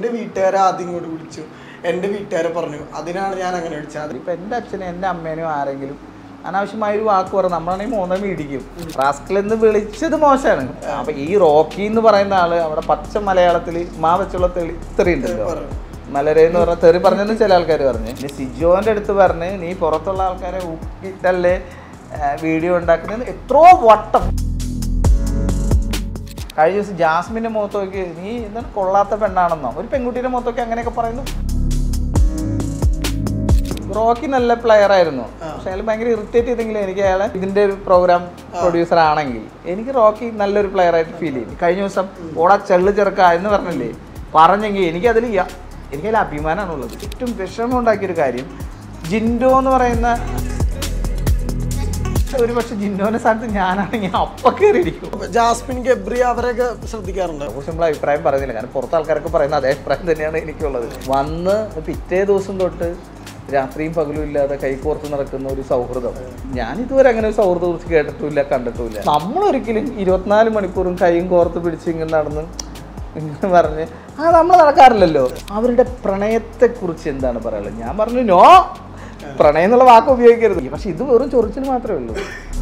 എൻ്റെ വീട്ടുകാരെ ആദ്യം ഇങ്ങോട്ട് വിളിച്ചു എൻ്റെ വീട്ടുകാരെ പറഞ്ഞു അതിനാണ് ഞാൻ അങ്ങനെ വിളിച്ചത് അത് ഇപ്പൊ എൻ്റെ അച്ഛനും എൻ്റെ അമ്മേനും ആരെങ്കിലും അനാവശ്യമായ ഒരു വാക്ക് പറഞ്ഞു നമ്മളാണെങ്കിൽ മോനെ മേടിക്കും റാസ്കൽ എന്ന് വിളിച്ചത് മോശമാണ് അപ്പൊ ഈ റോക്കി എന്ന് പറയുന്ന ആള് അവിടെ പച്ച മലയാളത്തിൽ മാ വെച്ചുള്ള തെളി തെറി ഉണ്ടല്ലോ പറഞ്ഞു. മലരെ എന്ന് പറഞ്ഞ തെറി പറഞ്ഞെന്ന് ചില ആൾക്കാർ പറഞ്ഞു ഇനി സിജോന്റെ അടുത്ത് പറഞ്ഞ് നീ പുറത്തുള്ള ആൾക്കാരെ ഊക്കിട്ടല്ലേ വീഡിയോ ഉണ്ടാക്കുന്നത് എത്രയോ വട്ടം കഴിഞ്ഞ ദിവസം ജാസ്മിന്റെ മുഖത്ത് നോക്കി നീ എന്താണ് കൊള്ളാത്ത പെണ്ണാണെന്നോ ഒരു പെൺകുട്ടിയുടെ മുഖത്ത് നോക്കി അങ്ങനെയൊക്കെ പറയുന്നു റോക്കി നല്ല പ്ലെയർ ആയിരുന്നു പക്ഷെ അയാൾ ഭയങ്കര ഇറിറ്റേറ്റ് ചെയ്തെങ്കിലും എനിക്ക് അയാളെ ഇതിന്റെ ഒരു പ്രോഗ്രാം പ്രൊഡ്യൂസർ ആണെങ്കിൽ എനിക്ക് റോക്കി നല്ലൊരു പ്ലെയർ ആയിട്ട് ഫീൽ ചെയ്തു കഴിഞ്ഞ ദിവസം ഓടാ ചെള്ളു ചെറുക്ക എന്ന് പറഞ്ഞില്ലേ പറഞ്ഞെങ്കിൽ എനിക്കതിൽ യ- എനിക്കതിൽ അഭിമാനമാണുള്ളത് ഏറ്റവും വിഷമം ഉണ്ടാക്കിയൊരു കാര്യം ജിൻഡോ എന്ന് പറയുന്ന ഒരു പക്ഷെ ജിൻഡോന്റെ സ്ഥാനത്ത് ഞാനാണെങ്കിൽ അപ്പ കയറിയിരിക്കും ജാസ്മിൻ ഗബ്രി അവരെയൊക്കെ ശ്രദ്ധിക്കാറുണ്ട് കുറച്ച് നമ്മൾ അഭിപ്രായം പറയുന്നില്ല കാരണം പുറത്തെ ആൾക്കാരൊക്കെ പറയുന്ന അതേ അഭിപ്രായം തന്നെയാണ് എനിക്കുള്ളത് വന്ന് പിറ്റേ ദിവസം തൊട്ട് രാത്രിയും പകലും ഇല്ലാതെ കൈകോർത്ത് നടക്കുന്ന ഒരു സൗഹൃദം ഞാൻ ഇതുവരെ അങ്ങനെ ഒരു സൗഹൃദം കുറിച്ച് കേട്ടിട്ടില്ല കണ്ടിട്ടില്ല നമ്മളൊരിക്കലും ഇരുപത്തിനാല് മണിക്കൂറും കൈയും കോർത്ത് പിടിച്ച് ഇങ്ങനെ നടന്ന് ഇങ്ങനെ പറഞ്ഞ് ആ നമ്മൾ നടക്കാറില്ലല്ലോ അവരുടെ പ്രണയത്തെക്കുറിച്ച് എന്താണ് പറയാനുള്ളത് ഞാൻ പറഞ്ഞു നോ പ്രണയം എന്നുള്ള വാക്ക് ഉപയോഗിക്കരുത് പക്ഷെ ഇത് വെറും ചൊറിച്ചിന് മാത്രമേ ഉള്ളൂ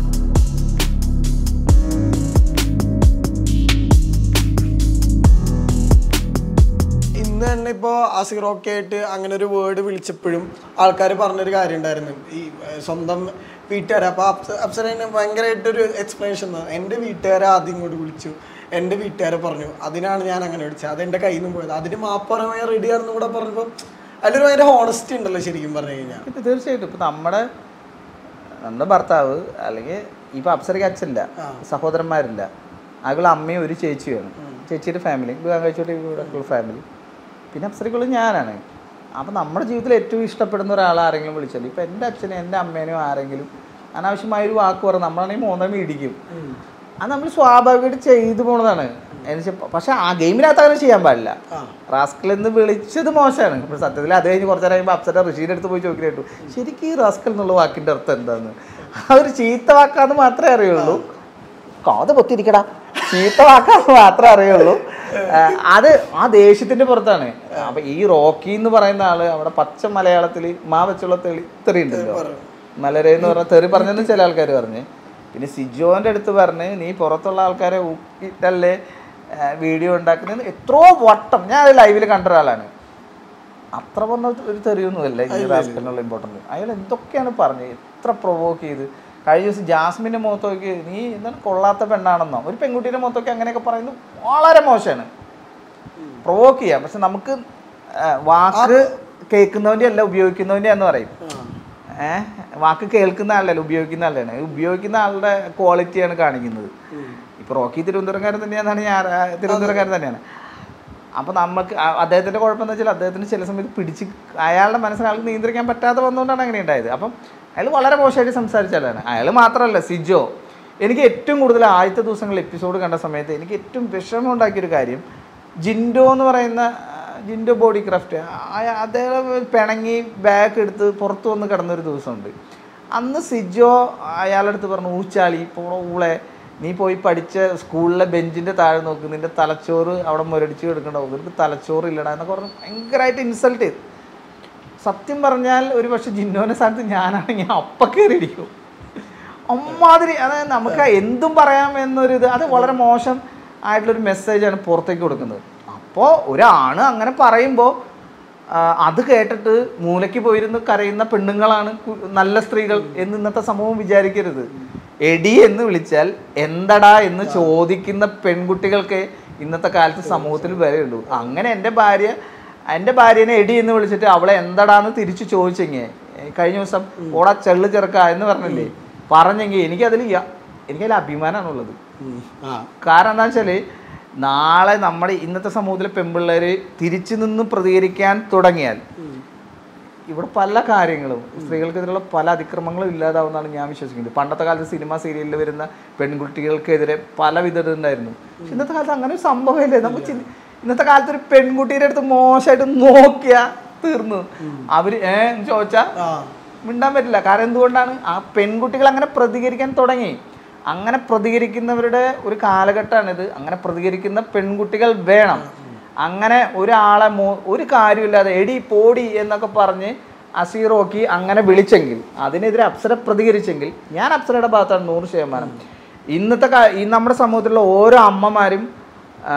ഇന്ന് തന്നെ ഇപ്പോൾ അസിറോക്കെ ആയിട്ട് അങ്ങനെ ഒരു വേർഡ് വിളിച്ചപ്പോഴും ആൾക്കാർ പറഞ്ഞൊരു കാര്യം ഉണ്ടായിരുന്നു ഈ ഏർ, സ്വന്തം വീട്ടുകാരെ അപ്പോൾ അപ്സരന് ഭയങ്കരമായിട്ടൊരു എക്സ്പ്ലനേഷൻ എൻ്റെ വീട്ടുകാരെ ആദ്യം ഇങ്ങോട്ട് വിളിച്ചു എൻ്റെ വീട്ടുകാരെ പറഞ്ഞു അതിനാണ് ഞാൻ അങ്ങനെ വിളിച്ചത് അതെൻ്റെ കയ്യിൽ നിന്ന് പോയത് അതിന് മാപ്പറമായ റെഡിയാണെന്ന് കൂടെ പറഞ്ഞപ്പോൾ അതിലൊരു ഭയങ്കര ഹോണസ്റ്റി ഉണ്ടല്ലോ ശരിക്കും പറഞ്ഞു കഴിഞ്ഞാൽ ഇപ്പൊ തീർച്ചയായിട്ടും ഇപ്പൊ നമ്മുടെ നമ്മുടെ ഭർത്താവ് അല്ലെങ്കിൽ ഇപ്പൊ അപ്സരയ്ക്ക് അച്ഛനില്ല ആ. സഹോദരന്മാരില്ല അയാൾ അമ്മയും ഒരു ചേച്ചിയാണ് ചേച്ചിയുടെ ഫാമിലി വിവാഹം കഴിച്ചോട്ട് ഇവിടെ ഫാമിലി പിന്നെ അപ്സരയ്ക്കുള്ള ഞാനാണ് അപ്പം നമ്മുടെ ജീവിതത്തിൽ ഏറ്റവും ഇഷ്ടപ്പെടുന്ന ഒരാൾ ആരെങ്കിലും വിളിച്ചാൽ ഇപ്പം എൻ്റെ അച്ഛനും എൻ്റെ അമ്മേനും ആരെങ്കിലും അനാവശ്യമായ ഒരു വാക്ക് പറഞ്ഞ് നമ്മളാണെങ്കിൽ മോന്തം ഇടിക്കും അത് നമ്മൾ സ്വാഭാവികമായിട്ട് ചെയ്തു പോണതാണ് എന്നുവെച്ചാൽ പക്ഷെ ആ ഗെയിമിനകത്ത് അങ്ങനെ ചെയ്യാൻ പാടില്ല ആ റാസ്കൽ എന്ന് വിളിച്ചത് മോശമാണ് ഇപ്പോൾ സത്യത്തിൽ അത് കഴിഞ്ഞ് കുറച്ച് നേരം കഴിയുമ്പോൾ അപ്സര ഋഷിയുടെ അടുത്ത് പോയി ചോദിക്കാൻ കേട്ടു ശരിക്കും ഈ റാസ്കൽ എന്നുള്ള വാക്കിൻ്റെ അർത്ഥം എന്താന്ന് ആ ഒരു ചീത്ത വാക്കാന്ന് മാത്രമേ അറിയുള്ളൂ കാത് പൊത്തിരിക്കടാ ചീത്ത വാക്കാന്ന് മാത്രമേ അറിയുള്ളൂ ആ, അത് ആ ദേഷ്യത്തിന്റെ പുറത്താണ് അപ്പൊ ഈ റോക്കി എന്ന് പറയുന്ന ആള് അവിടെ പച്ച മലയാളത്തിൽ മാ വെച്ചുള്ള തെളി തെറി ഉണ്ടല്ലോ മലരെ എന്ന് പറഞ്ഞ തെറി പറഞ്ഞെന്ന് ചില ആൾക്കാർ പറഞ്ഞ് പിന്നെ സിജോന്റെ അടുത്ത് പറഞ്ഞ് നീ പുറത്തുള്ള ആൾക്കാരെ ഊക്കിട്ടല്ലേ വീഡിയോ ഉണ്ടാക്കുന്നത് എത്രയോ വട്ടം ഞാൻ അത് ലൈവിൽ കണ്ട ഒരാളാണ് അത്ര വന്ന ഒരു തെറിയൊന്നുമല്ല ഈ റാസ്കലിനുള്ള ഇമ്പോർട്ടൻറ്റ് അയാൾ എന്തൊക്കെയാണ് പറഞ്ഞത് എത്ര പ്രൊവോക്ക് ചെയ്ത് കഴിഞ്ഞ ദിവസം ജാസ്മിൻ്റെ മുഖത്ത് നോക്കി നീ എന്താണ് കൊള്ളാത്ത പെണ്ണാണെന്നോ ഒരു പെൺകുട്ടിയുടെ മുഖത്തൊക്കെ അങ്ങനെയൊക്കെ പറയുന്നത് വളരെ മോശമാണ് പ്രൊവോക്ക് ചെയ്യാം പക്ഷെ നമുക്ക് ആ, വാക്ക് കേൾക്കുന്നവൻ്റെ അല്ല ഉപയോഗിക്കുന്നവൻ്റെ എന്ന് പറയും ഏഹ് വാക്ക് കേൾക്കുന്ന ആളല്ല ഉപയോഗിക്കുന്ന ആളാണ് ഉപയോഗിക്കുന്ന ആളുടെ ക്വാളിറ്റിയാണ് കാണിക്കുന്നത് ഇപ്പൊ റോക്കി തിരുവനന്തപുരംകാരൻ തന്നെയാണെന്നാണ് ഞാൻ ആ, തിരുവനന്തപുരംകാരൻ തന്നെയാണ് അപ്പോൾ നമുക്ക് ആ- അദ്ദേഹത്തിന്റെ കുഴപ്പം എന്ന് വെച്ചാൽ അദ്ദേഹത്തിന് ചില സമയത്ത് പിടിച്ച് അയാളുടെ മനസ്സിനെ ആൾക്ക് നിയന്ത്രിക്കാൻ പറ്റാതെ വന്നുകൊണ്ടാണ് അങ്ങനെ ഉണ്ടായത് അപ്പം അയാൾ വളരെ മോശമായിട്ട് സംസാരിച്ച ആളാണ് അയാൾ മാത്രമല്ല സിജോ എനിക്ക് ഏറ്റവും കൂടുതൽ ആദ്യത്തെ ദിവസങ്ങളിൽ എപ്പിസോഡ് കണ്ട സമയത്ത് എനിക്ക് ഏറ്റവും വിഷമം ഉണ്ടാക്കിയൊരു കാര്യം ജിൻഡോ എന്ന് പറയുന്ന ആ, ജിൻഡോ ബോഡി ക്രാഫ്റ്റ് അദ്ദേഹം പിണങ്ങി ബാഗ് എടുത്ത് പുറത്ത് വന്ന് കിടന്നൊരു ദിവസമുണ്ട് അന്ന് സിജോ അയാളുടെ അടുത്ത് പറഞ്ഞു ഊച്ചാളി പോണോ ഊളെ നീ പോയി പഠിച്ച സ്കൂളിലെ ബെഞ്ചിന്റെ താഴെ നോക്ക് നിന്റെ തലച്ചോറ് അവിടെ മുരടിച്ച് കിടക്കണ്ടാവും നിനക്ക് തലച്ചോറ് ഇല്ലടാ എന്നൊക്കെ പറഞ്ഞ് ഭയങ്കരമായിട്ട് ഇൻസൾട്ട് ചെയ്തു സത്യം പറഞ്ഞാൽ ഒരു പക്ഷെ ജിന്നോന്റെ സ്ഥാനത്ത് ഞാനാണെങ്കിൽ അപ്പ കയറിയിരിക്കും അമ്മാതിരി അതായത് നമുക്ക് എന്തും പറയാം എന്നൊരു ഇത് അത് വളരെ മോശം ആയിട്ടുള്ളൊരു മെസ്സേജാണ് പുറത്തേക്ക് കൊടുക്കുന്നത് അപ്പോൾ ഒരാണ് അങ്ങനെ പറയുമ്പോൾ അത് കേട്ടിട്ട് മൂലയ്ക്ക് പോയിരുന്ന് കരയുന്ന പെണ്ണുങ്ങളാണ് കു- നല്ല സ്ത്രീകൾ എന്ന് ഇന്നത്തെ സമൂഹം വിചാരിക്കരുത് എടി എന്ന് വിളിച്ചാൽ എന്തടാ എന്ന് ചോദിക്കുന്ന പെൺകുട്ടികൾക്ക് ഇന്നത്തെ കാലത്ത് സമൂഹത്തിൽ വിലയുള്ളൂ അങ്ങനെ എൻ്റെ ഭാര്യ എൻ്റെ ഭാര്യനെ എടി എന്ന് വിളിച്ചിട്ട് അവളെ എന്തടാന്ന് തിരിച്ചു ചോദിച്ചെങ്കിൽ കഴിഞ്ഞ ദിവസം ഓടാ ചെള്ളു ചെറുക്ക എന്ന് പറഞ്ഞില്ലേ പറഞ്ഞെങ്കിൽ എനിക്കതിൽ യ- എനിക്കതിൽ അഭിമാനമാണുള്ളത് ആ കാരണം എന്താ വെച്ചാൽ നാളെ നമ്മുടെ ഇന്നത്തെ സമൂഹത്തിലെ പെൺപിള്ളേർ തിരിച്ചു നിന്ന് പ്രതികരിക്കാൻ തുടങ്ങിയാൽ ഇവിടെ പല കാര്യങ്ങളും സ്ത്രീകൾക്കെതിരെയുള്ള പല അതിക്രമങ്ങളും ഇല്ലാതാവുന്നതാണ് ഞാൻ വിശ്വസിക്കുന്നത് പണ്ടത്തെ കാലത്ത് സിനിമ സീരിയലിൽ വരുന്ന പെൺകുട്ടികൾക്കെതിരെ പല വിധത ഉണ്ടായിരുന്നു പക്ഷെ ഇന്നത്തെ കാലത്ത് അങ്ങനെ ഒരു സംഭവമില്ലേ നമുക്ക് ചിന്തി- ഇന്നത്തെ കാലത്ത് ഒരു പെൺകുട്ടിയുടെ അടുത്ത് മോശമായിട്ട് നോക്കിയാ തീർന്നു അവര് ഏ എന്ന് ചോദിച്ചാ ആ മിണ്ടാൻ പറ്റില്ല കാരണം എന്തുകൊണ്ടാണ് ആ പെൺകുട്ടികൾ അങ്ങനെ പ്രതികരിക്കാൻ തുടങ്ങി അങ്ങനെ പ്രതികരിക്കുന്നവരുടെ ഒരു കാലഘട്ടമാണിത് അങ്ങനെ പ്രതികരിക്കുന്ന പെൺകുട്ടികൾ വേണം അങ്ങനെ ഒരാളെ മോ ഒരു കാര്യമില്ലാതെ എടി പോടി എന്നൊക്കെ പറഞ്ഞ് അസീറോക്കി അങ്ങനെ വിളിച്ചെങ്കിൽ അതിനെതിരെ അപ്സര പ്രതികരിച്ചെങ്കിൽ ഞാൻ അപ്സരയുടെ ഭാഗത്താണ് നൂറ് ശതമാനം ഇന്നത്തെ കാ- ഈ നമ്മുടെ സമൂഹത്തിലുള്ള ഓരോ അമ്മമാരും ആ,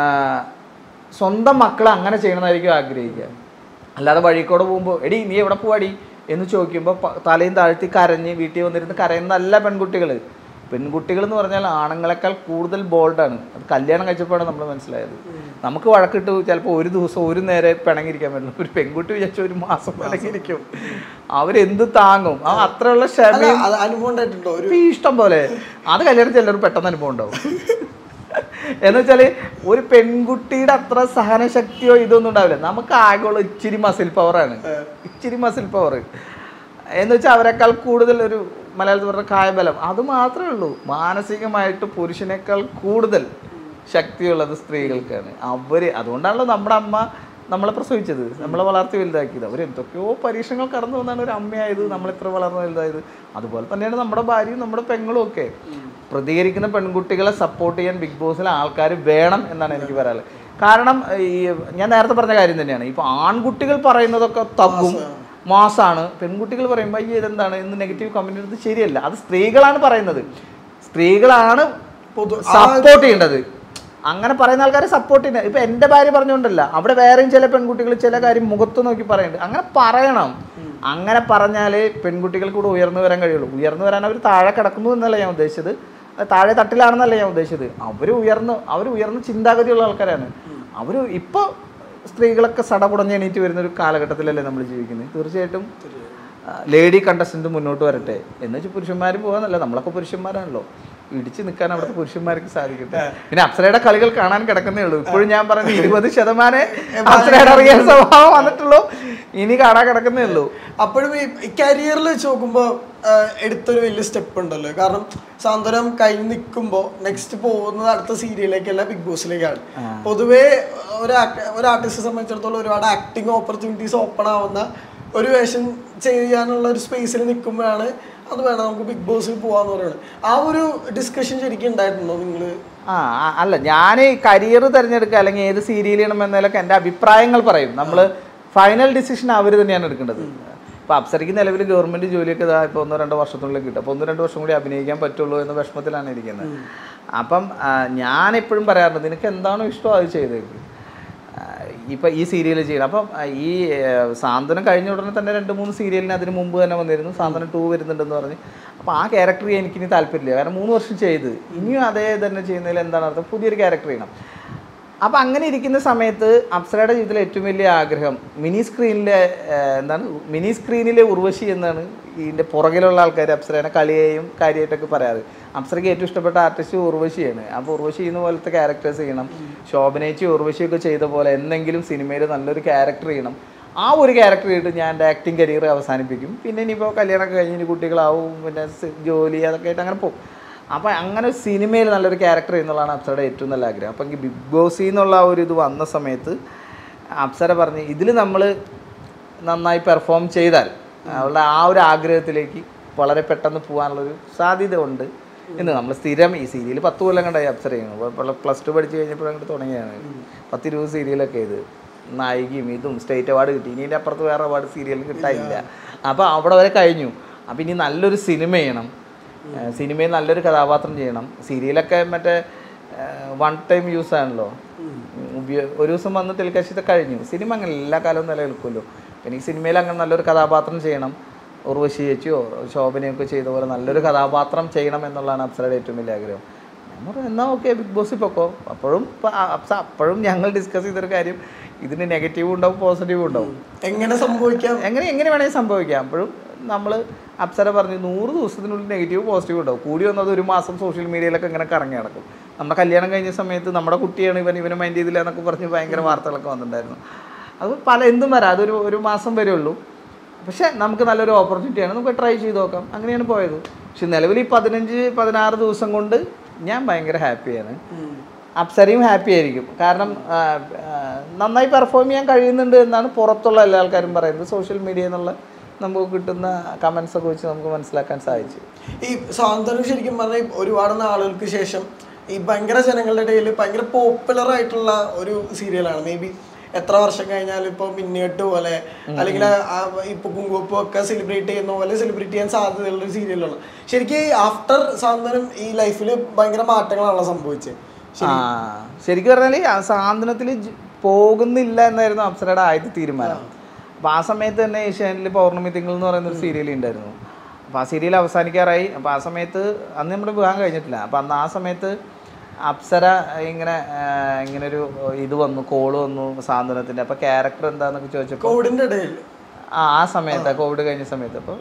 സ്വന്തം മക്കളെ അങ്ങനെ ചെയ്യണമെന്നായിരിക്കും ആഗ്രഹിക്കുക അല്ലാതെ വഴിക്കൂടെ പോകുമ്പോൾ എടി നീ എവിടെ പോവാടി എന്ന് ചോദിക്കുമ്പോൾ പ- തലയും താഴ്ത്തി കരഞ്ഞ് വീട്ടിൽ വന്നിരുന്ന് കരയുന്നതല്ല പെൺകുട്ടികൾ പെൺകുട്ടികൾ എന്ന് പറഞ്ഞാൽ ആണുങ്ങളെക്കാൾ കൂടുതൽ ബോൾഡാണ് അത് കല്യാണം കഴിച്ചപ്പോഴാണ് നമ്മൾ മനസ്സിലായത് നമുക്ക് വഴക്കിട്ട് ചിലപ്പോൾ ഒരു ദിവസം ഒരു നേരെ പിണങ്ങിയിരിക്കാൻ പറ്റില്ല ഒരു പെൺകുട്ടി വിചാരിച്ച ഒരു മാസം പിണങ്ങിയിരിക്കും അവരെന്ത് താങ്ങും ആ അത്രയുള്ള അല്ല ക്ഷമയും അത് അനുഭവം ഉണ്ടായിട്ടുണ്ടോ ഒരു ഇപ്പൊ ഈ ഇഷ്ടം പോലെ അത് കല്യാണം ചിലർ പെട്ടെന്ന് അനുഭവം ഉണ്ടാവും എന്ന് വെച്ചാല് ഒരു പെൺകുട്ടിയുടെ അത്ര സഹനശക്തിയോ ഇതൊന്നും ഉണ്ടാവില്ല നമുക്ക് ആകെയുള്ള ഇച്ചിരി മസിൽ പവറാണ് ഇച്ചിരി മസിൽ പവർ എന്ന് വെച്ചാൽ അവരെക്കാൾ കൂടുതൽ ഒരു മലയാളത്തിൽ പറഞ്ഞ കായബലം അത് മാത്രമേ ഉള്ളൂ മാനസികമായിട്ട് പുരുഷനേക്കാൾ കൂടുതൽ ശക്തിയുള്ളത് സ്ത്രീകൾക്കാണ് അവര് അതുകൊണ്ടാണല്ലോ നമ്മുടെ അമ്മ നമ്മളെ പ്രസവിച്ചത് നമ്മളെ വളർത്തി വലുതാക്കിയത് അവർ എന്തൊക്കെയോ പരീക്ഷണങ്ങൾ കടന്നു വന്നാണ് ഒരു അമ്മയായത് നമ്മൾ ഇത്ര വളർന്നു വലുതായത് അതുപോലെ തന്നെയാണ് നമ്മുടെ ഭാര്യയും നമ്മുടെ പെങ്ങളും ഒക്കെ പ്രതികരിക്കുന്ന പെൺകുട്ടികളെ സപ്പോർട്ട് ചെയ്യാൻ ബിഗ് ബോസിലെ ആൾക്കാർ വേണം എന്നാണ് എനിക്ക് പറയാനുള്ളത് കാരണം ഈ ഞാൻ നേരത്തെ പറഞ്ഞ കാര്യം തന്നെയാണ് ഇപ്പോൾ ആൺകുട്ടികൾ പറയുന്നതൊക്കെ തഗ്ഗും മാസാണ് പെൺകുട്ടികൾ പറയുമ്പോൾ ഈ ഇതെന്താണ് എന്ന് നെഗറ്റീവ് കമന്റ് എടുത്ത് ശരിയല്ല അത് സ്ത്രീകളാണ് പറയുന്നത് സ്ത്രീകളാണ് പൊതു സപ്പോർട്ട് ചെയ്യേണ്ടത് അങ്ങനെ പറയുന്ന ആൾക്കാരെ സപ്പോർട്ട് ചെയ്യുന്നത് ഇപ്പൊ എന്റെ ഭാര്യ പറഞ്ഞുകൊണ്ടല്ല അവിടെ വേറെയും ചില പെൺകുട്ടികൾ ചില കാര്യം മുഖത്ത് നോക്കി പറയുന്നുണ്ട് അങ്ങനെ പറയണം അങ്ങനെ പറഞ്ഞാലേ പെൺകുട്ടികൾക്ക് കൂടെ ഉയർന്നു വരാൻ കഴിയുള്ളൂ ഉയർന്നു വരാൻ അവർ താഴെ കിടക്കുന്നു എന്നല്ല ഞാൻ ഉദ്ദേശിച്ചത് അത് താഴെ തട്ടിലാണെന്നല്ല ഞാൻ ഉദ്ദേശിച്ചത് അവർ ഉയർന്ന് അവർ ഉയർന്ന ചിന്താഗതിയുള്ള ആൾക്കാരാണ് അവർ ഇപ്പോൾ സ്ത്രീകളൊക്കെ സടപുടഞ്ഞ് എണീറ്റ് വരുന്ന ഒരു കാലഘട്ടത്തിലല്ലേ നമ്മൾ ജീവിക്കുന്നത് തീർച്ചയായിട്ടും ലേഡി കണ്ടസ്റ്റന്റ് മുന്നോട്ട് വരട്ടെ എന്ന് വെച്ചാൽ പുരുഷന്മാരും പോകാന്നല്ല നമ്മളൊക്കെ പുരുഷന്മാരാണല്ലോ ഇടിച്ചു നിൽക്കാൻ അവിടുത്തെ പുരുഷന്മാർക്ക് സാധിക്കട്ടെ പിന്നെ അപ്സരയുടെ കളികൾ കാണാൻ കിടക്കുന്നേ ഉള്ളൂ ഇപ്പോഴും ഞാൻ പറയുന്നത് ഇരുപത് ശതമാനം അപ്സരയുടെ റിയൽ സ്വഭാവം വന്നിട്ടുള്ളൂ ഇനി കാണാൻ കിടക്കുന്നേ ഉള്ളൂ അപ്പോഴും ഈ കരിയറിൽ വെച്ച് നോക്കുമ്പോൾ എടുത്തൊരു വലിയ സ്റ്റെപ്പ് ഉണ്ടല്ലോ കാരണം സാന്ത്വനം കഴിഞ്ഞ് നിൽക്കുമ്പോൾ നെക്സ്റ്റ് പോകുന്നത് അടുത്ത സീരിയലിലേക്കല്ല ബിഗ് ബോസിലേക്കാണ് പൊതുവേ ഒരു ആക്ട- ഒരു ആർട്ടിസ്റ്റിനെ സംബന്ധിച്ചിടത്തോളം ഒരുപാട് ആക്ടിങ് ഓപ്പർച്യൂണിറ്റീസ് ഓപ്പൺ ആവുന്ന ഒരു വേഷം ചെയ്യാനുള്ള ഒരു സ്പേസിൽ നിൽക്കുമ്പോഴാണ് അത് വേണം നമുക്ക് ബിഗ് ബോസിൽ പോവാന്ന് പറയുന്നത് ആ ഒരു ഡിസ്കഷൻ ശരിക്കും ഉണ്ടായിട്ടുണ്ടോ നിങ്ങൾ ആ ആ, അല്ല ഞാൻ കരിയർ തിരഞ്ഞെടുക്കുക അല്ലെങ്കിൽ ഏത് സീരിയൽ ചെയ്യണം എന്നതിലൊക്കെ എൻ്റെ അഭിപ്രായങ്ങൾ പറയും നമ്മൾ ഫൈനൽ ഡിസിഷൻ അവർ തന്നെയാണ് എടുക്കേണ്ടത് ഇപ്പോൾ അപ്സരയ്ക്ക് നിലവിൽ ഗവൺമെൻറ് ജോലിയൊക്കെ ഇതാ ഇപ്പോൾ ഒന്നോ രണ്ടോ വർഷത്തിനുള്ളിൽ കിട്ടും അപ്പോൾ ഒന്ന് രണ്ട് വർഷം കൂടി അഭിനയിക്കാൻ പറ്റുള്ളൂ എന്ന വിഷമത്തിലാണ് ഇരിക്കുന്നത് അപ്പം ആ, ഞാൻ എപ്പോഴും പറയാറുണ്ട് നിനക്ക് എന്താണോ ഇഷ്ടം അത് ചെയ്തേക്ക് ഇപ്പം ഈ സീരിയൽ ചെയ്യണം അപ്പം ആ, ഈ ആ, സാന്ത്വനം കഴിഞ്ഞ ഉടനെ തന്നെ രണ്ട് മൂന്ന് സീരിയലിന് അതിന് മുമ്പ് തന്നെ വന്നിരുന്നു സാന്ത്വനം ടു വരുന്നുണ്ടെന്ന് പറഞ്ഞ് അപ്പോൾ ആ ക്യാരക്ടർ എനിക്കിനി താല്പര്യമില്ല കാരണം മൂന്ന് വർഷം ചെയ്ത് ഇനിയും അതേ തന്നെ ചെയ്യുന്നതിൽ എന്താണ് അർത്ഥം പുതിയൊരു ക്യാരക്ടർ ചെയ്യണം അപ്പം അങ്ങനെ ഇരിക്കുന്ന സമയത്ത് അപ്സരയുടെ ജീവിതത്തിലെ ഏറ്റവും വലിയ ആഗ്രഹം മിനി സ്ക്രീനിലെ എന്താണ് മിനി സ്ക്രീനിലെ ഉർവശി എന്നാണ് ഇതിൻ്റെ പുറകിലുള്ള ആൾക്കാർ അപ്സരേനെ കളിയെയും കാര്യമായിട്ടൊക്കെ പറയാറ് അപ്സരയ്ക്ക് ഏറ്റവും ഇഷ്ടപ്പെട്ട ആർട്ടിസ്റ്റ് ഉർവശിയാണ് അപ്പോൾ ഉർവശി ചെയ്യുന്ന പോലത്തെ ക്യാരക്ടേഴ്സ് ചെയ്യണം ശോഭനേച്ചി ഉർവശിയൊക്കെ ചെയ്ത പോലെ എന്തെങ്കിലും സിനിമയിൽ നല്ലൊരു ക്യാരക്ടർ ചെയ്യണം ആ ഒരു ക്യാരക്ടർ ചെയ്തിട്ട് ഞാൻ എൻ്റെ ആക്ടിങ് കരിയർ അവസാനിപ്പിക്കും പിന്നെ ഇനിയിപ്പോൾ കല്യാണമൊക്കെ കഴിഞ്ഞ് ഇനി കുട്ടികളാവും പിന്നെ സ് ജോലി അതൊക്കെ ആയിട്ട് അങ്ങനെ പോകും അപ്പോൾ അങ്ങനെ സിനിമയിൽ നല്ലൊരു ക്യാരക്ടർ എന്നുള്ളതാണ് അപ്സരയുടെ ഏറ്റവും നല്ല ആഗ്രഹം അപ്പം ഈ ബിഗ് ബോസിൽ നിന്നുള്ള ആ ഒരു ഇത് വന്ന സമയത്ത് അപ്സര പറഞ്ഞ് ഇതിൽ നമ്മൾ നന്നായി പെർഫോം ചെയ്താൽ അവളുടെ ആ ഒരു ആഗ്രഹത്തിലേക്ക് വളരെ പെട്ടെന്ന് പോകാനുള്ളൊരു സാധ്യത ഉണ്ട് എന്ന് നമ്മൾ സ്ഥിരം ഈ സീരിയൽ പത്ത് കൊല്ലം കണ്ടായി അപ്സര ചെയ്യുന്നു പ്ലസ് ടു പഠിച്ച് കഴിഞ്ഞപ്പോഴങ്ങോട്ട് തുടങ്ങിയാണ് പത്തിരുപത് സീരിയലൊക്കെ ഇത് നായികയും ഇതും സ്റ്റേറ്റ് അവാർഡ് കിട്ടി ഇനി ഇതിൻ്റെ അപ്പുറത്ത് വേറെ അവാർഡ് സീരിയൽ കിട്ടാനില്ല അപ്പോൾ അവിടെ വരെ കഴിഞ്ഞു അപ്പോൾ ഇനി നല്ലൊരു സിനിമ ചെയ്യണം ഏഹ് സിനിമയിൽ നല്ലൊരു കഥാപാത്രം ചെയ്യണം സീരിയലൊക്കെ മറ്റേ വൺ ടൈം യൂസ് ആണല്ലോ ഉപയോ- ഒരു ദിവസം വന്ന് തെലിക്കശിത്തെ കഴിഞ്ഞു സിനിമ അങ്ങനെ എല്ലാ കാലവും നിലനിൽക്കുമല്ലോ എനിക്ക് സിനിമയിൽ അങ്ങനെ നല്ലൊരു കഥാപാത്രം ചെയ്യണം ഉർവശി ചേച്ചിയോ ശോഭനയൊക്കെ ചെയ്ത പോലെ നല്ലൊരു കഥാപാത്രം ചെയ്യണം എന്നുള്ളതാണ് അപ്സരയുടെ ഏറ്റവും വലിയ ആഗ്രഹം ഞാൻ പറഞ്ഞു എന്നാൽ ഓക്കെ ബിഗ് ബോസിൽ പൊക്കോ അപ്പോഴും ഇപ്പൊ ആ- അപ്സ അപ്പോഴും ഞങ്ങൾ ഡിസ്കസ് ചെയ്തൊരു കാര്യം ഇതിന് നെഗറ്റീവ് ഉണ്ടാവും പോസിറ്റീവ് ഉണ്ടാവും എങ്ങനെ സംഭവിക്കാം എങ്ങനെ എങ്ങനെ വേണമെങ്കിൽ സംഭവിക്കാം അപ്പോഴും നമ്മൾ അപ്സര പറഞ്ഞു നൂറ് ദിവസത്തിനുള്ളിൽ നെഗറ്റീവ് പോസിറ്റീവ് ഉണ്ടാവും കൂടി വന്നത് ഒരു മാസം സോഷ്യൽ മീഡിയയിലൊക്കെ ഇങ്ങനെ കറങ്ങി നടക്കും നമ്മുടെ കല്യാണം കഴിഞ്ഞ സമയത്ത് നമ്മുടെ കുട്ടിയാണ് ഇവൻ ഇവനെ മൈൻഡ് ചെയ്തില്ല എന്നൊക്കെ പറഞ്ഞ് ഭയങ്കര വാർത്തകളൊക്കെ വന്നിട്ടുണ്ടായിരുന്നു അത് പല എന്തും വരാം അതൊരു ഒരു മാസം വരുള്ളൂ പക്ഷേ നമുക്ക് നല്ലൊരു ഓപ്പർച്യൂണിറ്റിയാണ് നമുക്ക് ട്രൈ ചെയ്ത് നോക്കാം അങ്ങനെയാണ് പോയത് പക്ഷെ നിലവിൽ ഈ പതിനഞ്ച് പതിനാറ് ദിവസം കൊണ്ട് ഞാൻ ഭയങ്കര ഹാപ്പിയാണ് അപ്സരയും ഹാപ്പി ആയിരിക്കും കാരണം ആ, ആ, നന്നായി പെർഫോം ചെയ്യാൻ കഴിയുന്നുണ്ട് എന്നാണ് പുറത്തുള്ള എല്ലാ ആൾക്കാരും പറയുന്നത് സോഷ്യൽ മീഡിയ എന്നുള്ള നമുക്ക് കിട്ടുന്ന കമൻസ് ഒക്കെ വെച്ച് നമുക്ക് മനസ്സിലാക്കാൻ സാധിച്ചു ഈ സ്വാതന്ത്ര്യം ശരിക്കും പറഞ്ഞാൽ ഒരുപാട് നാളുകൾക്ക് ശേഷം ഈ ഭയങ്കര ജനങ്ങളുടെ ഇടയിൽ ഭയങ്കര പോപ്പുലർ ആയിട്ടുള്ള ഒരു സീരിയലാണ് മേ ബി എത്ര വർഷം കഴിഞ്ഞാലും ഇപ്പൊ മിന്നിയെട്ട് പോലെ അല്ലെങ്കിൽ ആ ഇപ്പൊ കുങ്കുവപ്പും ഒക്കെ സെലിബ്രേറ്റ് ചെയ്യുന്ന പോലെ സെലിബ്രേറ്റ് ചെയ്യാൻ സാധ്യതയുള്ള ഒരു സീരിയലാണ് ശരിക്കും ആഫ്റ്റർ സാന്ത്വനം ഈ ലൈഫിൽ ഭയങ്കര മാറ്റങ്ങളാണല്ലോ സംഭവിച്ചത് ആ ശരിക്കും പറഞ്ഞാൽ ആ സാന്ത്വനത്തിൽ ജ് പോകുന്നില്ല എന്നായിരുന്നു അപ്സരയുടെ ആദ്യത്തെ തീരുമാനം അപ്പോൾ ആ സമയത്ത് തന്നെ ഏഷ്യാനിൽ പൗർണമി തിങ്കൾ എന്ന് പറയുന്ന ഒരു സീരിയൽ ഉണ്ടായിരുന്നു അപ്പോൾ ആ സീരിയൽ അവസാനിക്കാറായി അപ്പോൾ ആ സമയത്ത് അന്ന് നമ്മുടെ വിവാഹം കഴിഞ്ഞിട്ടില്ല അപ്പോൾ അന്ന് ആ സമയത്ത് അപ്സര ഇങ്ങനെ ആ, ഇങ്ങനെ ഒരു ഇത് വന്നു കോള് വന്നു സാന്ത്വനത്തിൻ്റെ അപ്പോൾ ക്യാരക്ടർ എന്താണെന്നൊക്കെ ചോദിച്ചപ്പോൾ കോവിഡിന്റെ ഇടയിൽ ആ ആ സമയത്ത് കോവിഡ് കഴിഞ്ഞ സമയത്ത് അപ്പോൾ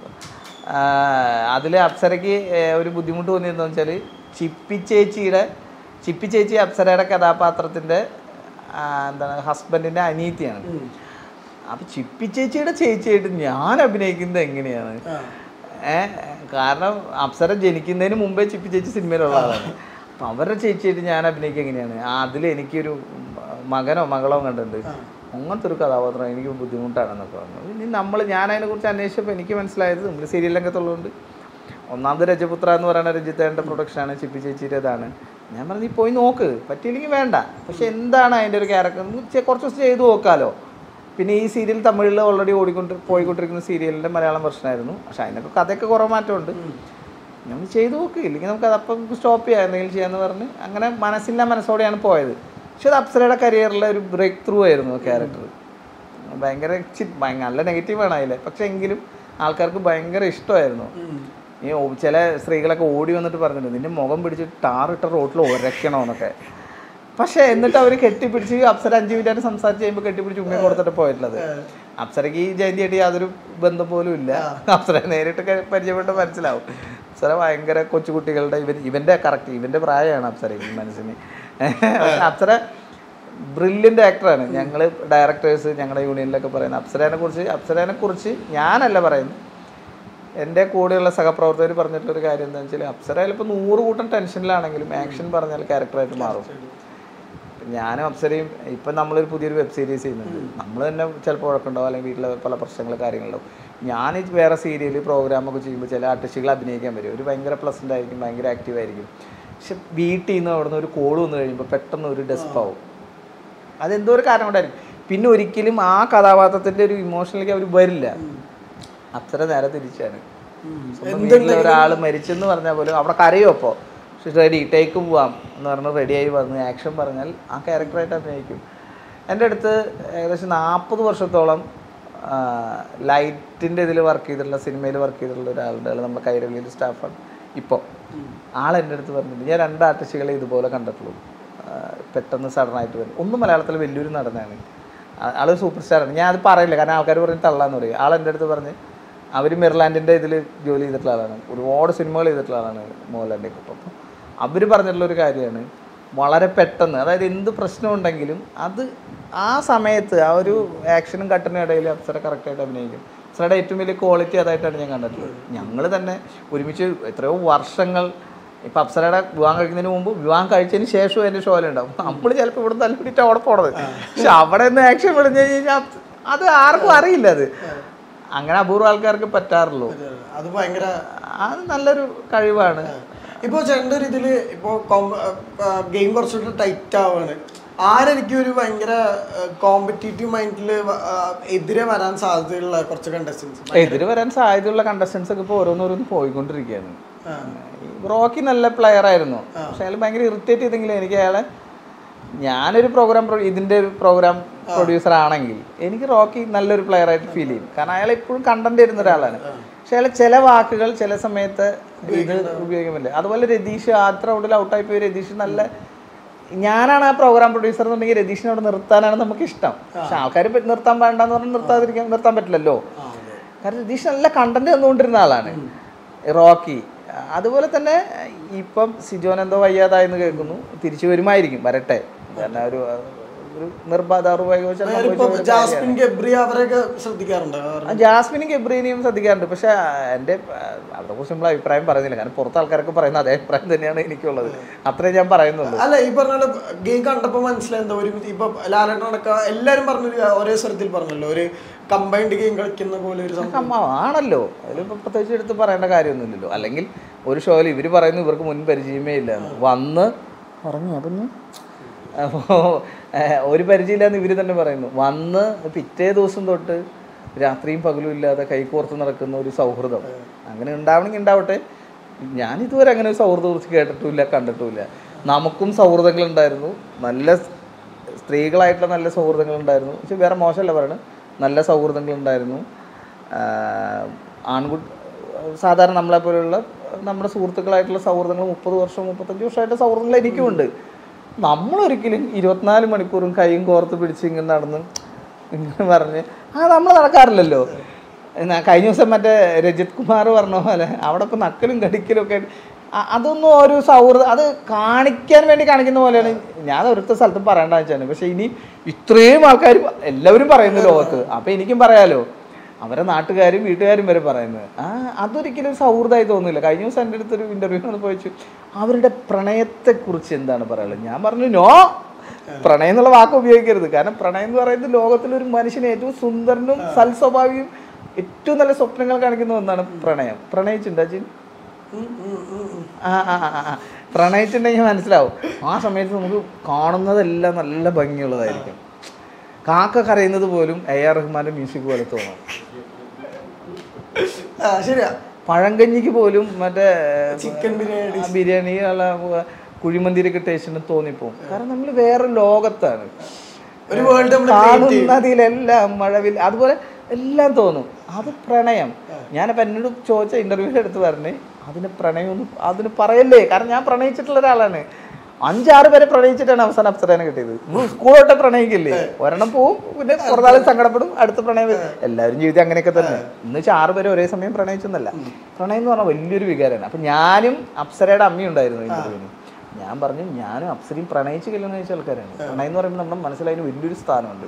അതിൽ അപ്സരയ്ക്ക് ഏഹ്, ഒരു ബുദ്ധിമുട്ട് തോന്നിയെന്ന് വെച്ചാൽ ചിപ്പി ചേച്ചിയുടെ ചിപ്പി ചേച്ചി അപ്സരയുടെ കഥാപാത്രത്തിൻ്റെ എന്താണ് ഹസ്ബൻഡിൻ്റെ അനീതിയാണ് അപ്പോൾ ചിപ്പി ചേച്ചിയുടെ ചേച്ചിയായിട്ട് ഞാൻ അഭിനയിക്കുന്നത് എങ്ങനെയാണ് ഏ കാരണം അപ്സര ജനിക്കുന്നതിന് മുമ്പേ ചിപ്പി ചേച്ചി സിനിമയിലുള്ള ആളാണ് അപ്പം അവരുടെ ചേച്ചിയായിട്ട് ഞാൻ അഭിനയിക്കുക എങ്ങനെയാണ് അതിൽ എനിക്കൊരു മകനോ മകളോ കണ്ടിട്ടുണ്ട് അങ്ങനത്തെ ഒരു കഥാപാത്രം എനിക്ക് ബുദ്ധിമുട്ടാണെന്നൊക്കെ പറഞ്ഞു ഇനി നമ്മൾ ഞാൻ അതിനെക്കുറിച്ച് അന്വേഷിച്ചപ്പോൾ എനിക്ക് മനസ്സിലായത് നമ്മൾ സീരിയൽ രംഗത്തുള്ളതുകൊണ്ട് ഒന്നാമത് രജപുത്ര എന്ന് പറയുന്ന രഞ്ജിത്തേൻ്റെ പ്രൊഡക്ഷനാണ് ചിപ്പി ചേച്ചിയുടേതാണ് ഞാൻ പറഞ്ഞു നീ പോയി നോക്ക് പറ്റിയില്ലെങ്കിൽ വേണ്ട പക്ഷെ എന്താണ് അതിൻ്റെ ഒരു ക്യാരക്ടർ കുറച്ച് ദിവസം ചെയ്തു നോക്കാമല്ലോ പിന്നെ ഈ സീരിയൽ തമിഴിൽ ഓൾറെഡി ഓടിക്കൊണ്ട് പോയിക്കൊണ്ടിരിക്കുന്ന സീരിയലിൻ്റെ മലയാളം വെർഷനായിരുന്നു പക്ഷെ അതിനൊക്കെ കഥയൊക്കെ കുറേ മാറ്റമുണ്ട് നമ്മൾ ചെയ്തു നോക്ക് ഇല്ലെങ്കിൽ നമുക്ക് അതപ്പം സ്റ്റോപ്പ് ചെയ്യാം എന്തെങ്കിലും ചെയ്യാമെന്ന് പറഞ്ഞ് അങ്ങനെ മനസ്സില്ല മനസ്സോടെയാണ് പോയത് പക്ഷെ അത് അപ്സരയുടെ കരിയറിലെ ഒരു ബ്രേക്ക് ത്രൂ ആയിരുന്നു ക്യാരക്ടർ ഭയങ്കര ചി- ഭയ- നല്ല നെഗറ്റീവാണ് അതിൽ പക്ഷെ എങ്കിലും ആൾക്കാർക്ക് ഭയങ്കര ഇഷ്ടമായിരുന്നു ഈ ഓ- ചില സ്ത്രീകളൊക്കെ ഓടി വന്നിട്ട് പറഞ്ഞിട്ടുണ്ട് നിന്റെ മുഖം പിടിച്ച് ടാറിട്ട റോട്ടിൽ ഒരക്കണമെന്നൊക്കെ പക്ഷേ എന്നിട്ട് അവർ കെട്ടിപ്പിടിച്ച് അപ്സര അഞ്ച് മിനിറ്റായിട്ട് സംസാരിച്ച് കഴിയുമ്പോൾ കെട്ടിപ്പിടിച്ച് ഉമ്മ കൊടുത്തിട്ട് പോയിട്ടുള്ളത് അപ്സരയ്ക്ക് ഈ ജയന്തിയായിട്ട് യാതൊരു ബന്ധം പോലും ഇല്ല അപ്സര നേരിട്ട് ക- പരിചയപ്പെട്ട് മനസ്സിലാവും അപ്സര ഭയങ്കര കൊച്ചുകുട്ടികളുടെ ഇവൻ ഇവൻ്റെ കറക്റ്റ് ഇവൻ്റെ പ്രായമാണ് അപ്സര ഈ മനസ്സിന് പക്ഷെ അപ്സര ബ്രില്യൻ്റ് ആക്ടറാണ് ഞങ്ങൾ ഡയറക്ടേഴ്സ് ഞങ്ങളുടെ യൂണിയനിലൊക്കെ പറയുന്നത് അപ്സരനെ കുറിച്ച് അപ്സരനെ കുറിച്ച് ഞാനല്ല പറയുന്നത് എൻ്റെ കൂടെയുള്ള സഹപ്രവർത്തകർ പറഞ്ഞിട്ടുള്ളൊരു കാര്യം എന്താണെന്ന് വെച്ചാൽ അപ്സര ചിലപ്പോൾ നൂറ് കൂട്ടം ടെൻഷനിലാണെങ്കിലും ആക്ഷൻ പറഞ്ഞാൽ ക്യാരക്ടറായിട്ട് മാറും ഞാനും അപ്സരയും ഇപ്പം നമ്മളൊരു പുതിയൊരു വെബ് സീരീസ് ചെയ്യുന്നുണ്ട് നമ്മൾ തന്നെ ചിലപ്പോൾ ഉഴക്കുണ്ടാവും അല്ലെങ്കിൽ വീട്ടിലെ പല പ്രശ്നങ്ങൾ കാര്യങ്ങളുണ്ടാവും ഞാൻ ഈ വേറെ സീരിയൽ പ്രോഗ്രാമൊക്കെ ചെയ്യുമ്പോൾ ചില ആർട്ടിസ്റ്റുകൾ അഭിനയിക്കാൻ വരും ഒരു ഭയങ്കര പ്ലസൻ്റ് ആയിരിക്കും ഭയങ്കര ആക്റ്റീവ് ആയിരിക്കും പക്ഷെ വീട്ടിൽ നിന്ന് അവിടെ നിന്ന് ഒരു കോൾ വന്നു കഴിയുമ്പോൾ പെട്ടെന്ന് ഒരു ഡെസ്പ് ആവും അതെന്തോ ഒരു കാരണം കൊണ്ടായിരിക്കും പിന്നെ ഒരിക്കലും ആ കഥാപാത്രത്തിൻ്റെ ഒരു ഇമോഷനിലേക്ക് അവർ വരില്ല അപ്സര നേരെ തിരിച്ചാണ് സ്വന്തം വീട്ടിലെ ഒരാൾ മരിച്ചെന്ന് പറഞ്ഞാൽ പോലും അവിടെ കരയും അപ്പോൾ പക്ഷെ റെഡി ടേക്ക് പോവാം എന്ന് പറഞ്ഞ് റെഡിയായി വന്ന് ആക്ഷൻ പറഞ്ഞാൽ ആ ക്യാരക്ടറായിട്ട് അഭിനയിക്കും എൻ്റെ അടുത്ത് ഏകദേശം നാൽപ്പത് വർഷത്തോളം ലൈറ്റിൻ്റെ ഇതിൽ വർക്ക് ചെയ്തിട്ടുള്ള സിനിമയിൽ വർക്ക് ചെയ്തിട്ടുള്ള ഒരാളുണ്ട് അയാൾ നമ്മുടെ കൈരളിയിൽ സ്റ്റാഫാണ് ഇപ്പോൾ ആൾ എൻ്റെ അടുത്ത് പറഞ്ഞിട്ടുണ്ട് ഞാൻ രണ്ട് ആർട്ടിസ്റ്റുകളെ ഇതുപോലെ കണ്ടിട്ടുള്ളൂ ആ, പെട്ടെന്ന് സഡനായിട്ട് വരും ഒന്നും മലയാളത്തിൽ വലിയൊരു നടനാണ് ആ- ആള് സൂപ്പർ സ്റ്റാറാണ് ഞാൻ അത് പറയില്ല കാരണം ആൾക്കാർ പറഞ്ഞ് തള്ളാന്ന് പറയും ആൾ എൻ്റെ അടുത്ത് പറഞ്ഞ് അവർ മെർലാൻഡിൻ്റെ ഇതിൽ ജോലി ചെയ്തിട്ടുള്ള ആളാണ് ഒരുപാട് സിനിമകൾ ചെയ്തിട്ടുള്ള ആളാണ് മോഹൻലാലിൻ്റെ ഒപ്പം അപ്പോൾ അവർ പറഞ്ഞിട്ടുള്ള ഒരു കാര്യമാണ് വളരെ പെട്ടെന്ന് അതായത് എന്ത് പ്രശ്നം ഉണ്ടെങ്കിലും അത് ആ സമയത്ത് ആ ഒരു ആക്ഷനും കട്ടിനും ഇടയിൽ അപ്സര കറക്റ്റായിട്ട് അഭിനയിക്കും അപ്സരയുടെ ഏറ്റവും വലിയ ക്വാളിറ്റി അതായിട്ടാണ് ഞാൻ കണ്ടിട്ടുള്ളത് ഞങ്ങൾ തന്നെ ഒരുമിച്ച് എത്രയോ വർഷങ്ങൾ ഇപ്പം അപ്സരയുടെ വിവാഹം കഴിക്കുന്നതിന് മുമ്പ് വിവാഹം കഴിച്ചതിന് ശേഷവും എൻ്റെ ഷോയിലുണ്ടാവും നമ്മൾ ചിലപ്പോൾ ഇവിടെ തല്ലിപ്പിടിച്ച് അവിടെ പോണത് പക്ഷെ അവിടെ നിന്ന് ആക്ഷൻ വിളിഞ്ഞു കഴിഞ്ഞാൽ അത് ആർക്കും അറിയില്ല അത് അങ്ങനെ അപൂർവ ആൾക്കാർക്ക് പറ്റാറുള്ളൂ അത് ഭയങ്കര അത് നല്ലൊരു കഴിവാണ് ഇപ്പൊ ചേട്ടൻ്റെ ഒരു ഇതില് ഇപ്പൊ ഗെയിം കുറച്ചുകൂടി ടൈറ്റ് ആവാണ് ആരെനിക്ക് ഒരു ഭയങ്കര കോമ്പറ്റീറ്റീവ് മൈൻഡിൽ എതിരെ വരാൻ സാധ്യതയുള്ള കുറച്ച് കണ്ടസ്റ്റൻസ് എതിര് വരാൻ സാധ്യതയുള്ള കണ്ടസ്റ്റൻസ് ഒക്കെ ഇപ്പോൾ ഓരോന്നോരോന്ന് പോയിക്കൊണ്ടിരിക്കുകയാണ് ഈ റോക്കി നല്ല പ്ലെയർ ആയിരുന്നു പക്ഷെ അയാൾ ഭയങ്കര ഇറിറ്റേറ്റ് ചെയ്തെങ്കിലും എനിക്ക് അയാളെ ഞാനൊരു പ്രോഗ്രാം ഇതിൻ്റെ ഒരു പ്രോഗ്രാം പ്രൊഡ്യൂസർ ആണെങ്കിൽ എനിക്ക് റോക്കി നല്ലൊരു പ്ലെയർ ആയിട്ട് ഫീൽ ചെയ്യും കാരണം അയാൾ എപ്പോഴും കണ്ടന്റ് തരുന്ന ഒരാളാണ് പക്ഷെ അയാൾ ചില വാക്കുകൾ ചില സമയത്ത് ഇത് ഉപയോഗിക്കാൻ പറ്റില്ല അതുപോലെ രതീഷ് ആദ്യ റൗണ്ടിൽ ഔട്ടായി പോയി രതീഷ് നല്ല ഞാനാണ് ആ പ്രോഗ്രാം പ്രൊഡ്യൂസർ എന്നുണ്ടെങ്കിൽ രതീഷിനെ അവിടെ നിർത്താനാണ് നമുക്ക് ഇഷ്ടം പക്ഷെ ആൾക്കാർ നിർത്താൻ വേണ്ടെന്ന് പറഞ്ഞാൽ നിർത്താതിരിക്കാൻ നിർത്താൻ പറ്റില്ലല്ലോ കാരണം രതീഷ് നല്ല കണ്ടന്റ് തന്നുകൊണ്ടിരുന്ന ആളാണ് റോക്കി അതുപോലെ തന്നെ ഇപ്പം സിജോൻ എന്തോ വയ്യാതായെന്ന് കേൾക്കുന്നു തിരിച്ചു വരുമായിരിക്കും വരട്ടെ കാരണം ഒരു ഒരു നിർബാധാർവായിക ഇപ്പൊ ജാസ്മിൻ ഗബ്രി അവരൊക്കെ ശ്രദ്ധിക്കാറുണ്ട് ആ ജാസ്മിനും ഗബ്രീനെയും ശ്രദ്ധിക്കാറുണ്ട് പക്ഷെ എൻ്റെ അവരെ കുറിച്ച് നമ്മൾ അഭിപ്രായം പറയുന്നില്ല കാരണം പുറത്ത് ആൾക്കാരൊക്കെ പറയുന്ന അതേ അഭിപ്രായം തന്നെയാണ് എനിക്കുള്ളത് അത്രേ ഞാൻ പറയുന്നുള്ളൂ അല്ല ഈ പറഞ്ഞ ഗെയിം കണ്ടപ്പോ മനസ്സിലായെന്താ ഒരു ഇപ്പൊ ലാലേട്ടൻ അടക്കം എല്ലാരും പറഞ്ഞു ഒരേ സ്വരത്തിൽ പറഞ്ഞല്ലോ ഒരു കമ്പൈൻഡ് ഗെയിം കളിക്കുന്ന പോലെ ഒരു സംഭവം അമ്മ ആണല്ലോ അതിലിപ്പോൾ പ്രത്യേകിച്ച് എടുത്ത് പറയേണ്ട കാര്യമൊന്നുമില്ലല്ലോ അല്ലെങ്കിൽ ഒരു ഷോയിൽ ഇവർ പറയുന്നു ഇവർക്ക് മുൻ പരിചയമേ ഇല്ല എന്ന്. വന്ന് പറഞ്ഞു അപ്പം അപ്പോൾ ഏഹ്, ഒരു പരിചയമില്ലാന്ന് ഇവര് തന്നെ പറയുന്നു വന്ന് പിറ്റേ ദിവസം തൊട്ട് രാത്രിയും പകലും ഇല്ലാതെ കൈകോർത്ത് നടക്കുന്ന ഒരു സൗഹൃദം അങ്ങനെ ഉണ്ടാവണമെങ്കിൽ ഉണ്ടാവട്ടെ ഞാൻ ഇതുവരെ അങ്ങനെ ഒരു സൗഹൃദം കുറിച്ച് കേട്ടിട്ടുമില്ല കണ്ടിട്ടുമില്ല നമുക്കും സൗഹൃദങ്ങൾ ഉണ്ടായിരുന്നു നല്ല സ്- സ്ത്രീകളായിട്ടുള്ള നല്ല സൗഹൃദങ്ങൾ ഉണ്ടായിരുന്നു പക്ഷെ വേറെ മോശമല്ല പറയണത് നല്ല സൗഹൃദങ്ങൾ ഉണ്ടായിരുന്നു ആൺകുട്ടി സാധാരണ നമ്മളെ പോലെയുള്ള നമ്മുടെ സുഹൃത്തുക്കളായിട്ടുള്ള സൗഹൃദങ്ങൾ മുപ്പത് വർഷം മുപ്പത്തഞ്ച് വർഷമായിട്ട് സൗഹൃദങ്ങൾ എനിക്കുമുണ്ട് നമ്മളൊരിക്കലും ഇരുപത്തിനാല് മണിക്കൂറും കൈയും കോർത്ത് പിടിച്ച് ഇങ്ങനെ നടന്ന് ഇങ്ങനെ പറഞ്ഞ് ആ നമ്മൾ നടക്കാറില്ലല്ലോ എന്നാ കഴിഞ്ഞ ദിവസം മറ്റേ രജിത് കുമാർ പറഞ്ഞ പോലെ അവിടെ ഇപ്പം നക്കലും കടിക്കലും ഒക്കെ അ- അതൊന്നും ഒരു സൗഹൃദം അത് കാണിക്കാൻ വേണ്ടി കാണിക്കുന്ന പോലെയാണ് ഞാൻ ഒരുത്ത സ്ഥലത്തും പറയേണ്ട വെച്ചാണ് പക്ഷെ ഇനി ഇത്രയും ആൾക്കാർ എല്ലാവരും പറയുന്നു ലോകത്ത് അപ്പം എനിക്കും പറയാലോ അവരെ നാട്ടുകാരും വീട്ടുകാരും വരെ പറയുന്നത് ആ അതൊരിക്കലും ഒരു സൗഹൃദമായി തോന്നുന്നില്ല കഴിഞ്ഞ ദിവസം എൻ്റെ അടുത്തൊരു ഇൻ്റർവ്യൂ വന്നപ്പോൾ ചോദിച്ചു അവരുടെ പ്രണയത്തെക്കുറിച്ച് എന്താണ് പറയാനുള്ളത് ഞാൻ പറഞ്ഞു നോ പ്രണയം എന്നുള്ള വാക്ക് ഉപയോഗിക്കരുത് കാരണം പ്രണയം എന്ന് പറയുന്നത് ലോകത്തിലെ ഒരു മനുഷ്യന് ഏറ്റവും സുന്ദരനും സൽസ്വഭാവിയും ഏറ്റവും നല്ല സ്വപ്നങ്ങൾ കാണിക്കുന്ന ഒന്നാണ് പ്രണയം പ്രണയിച്ചിട്ടുണ്ടോ അജിൻ ഉം, ഉം, ഉം, ഉം. ആ ആ ആ, ആ പ്രണയിച്ചിട്ടുണ്ടെങ്കിൽ മനസ്സിലാവും ആ സമയത്ത് നമുക്ക് കാണുന്നതെല്ലാം നല്ല ഭംഗിയുള്ളതായിരിക്കും കാക്ക കരയുന്നത് പോലും എ ആർ റഹ്മാന്റെ മ്യൂസിക് പോലെ തോന്നും ആ ശരിയാ പഴങ്കഞ്ഞിക്ക് പോലും മറ്റേ ചിക്കൻ ബിരിയാണി ആ ബിരിയാണി അല്ല കുഴിമന്തിരൊക്കെ ടേസ്റ്റിന് തോന്നിപ്പോവും കാരണം നമ്മൾ വേറെ ലോകത്താണ് ഒരു വേൾഡ് നമ്മൾ create ചെയ്യും. കാണുന്നതിലെല്ലാം മഴവിൽ അതുപോലെ എല്ലാം തോന്നും അത് പ്രണയം ഞാനപ്പോൾ എന്നോട് ചോദിച്ച ഇന്റർവ്യൂവിൽ എടുത്ത് പറഞ്ഞ് അതിന് പ്രണയമൊന്നും അതിന് പറയല്ലേ കാരണം ഞാൻ പ്രണയിച്ചിട്ടുള്ള ഒരാളാണ് അഞ്ചാറ് പേരെ പ്രണയിച്ചിട്ടാണ് അവസാനം അപ്സരനെ കിട്ടിയത് സ്കൂൾ തൊട്ട് പ്രണയിക്കില്ലേ ഒരെണ്ണം പോവും പിന്നെ കുറേ സങ്കടപ്പെടും അടുത്ത പ്രണയം വരും. എല്ലാവരും ജീവിതം അങ്ങനെയൊക്കെ തന്നെ എന്ന് വെച്ചാൽ ആറ് പേരെ ഒരേ സമയം പ്രണയിച്ചെന്നല്ല പ്രണയം എന്ന് പറഞ്ഞാൽ വലിയൊരു വികാരമാണ് അപ്പം ഞാനും അപ്സരയുടെ അമ്മയും ഉണ്ടായിരുന്നു ഇന്റർവ്യൂവിന് ഞാൻ പറഞ്ഞു ഞാനും അപ്സരയും പ്രണയിച്ച് കല്യാണം കഴിച്ച ആൾക്കാരാണ് പ്രണയം എന്ന് പറയുമ്പോൾ നമ്മുടെ മനസ്സിൽ അതിന് വലിയൊരു സ്ഥാനമുണ്ട്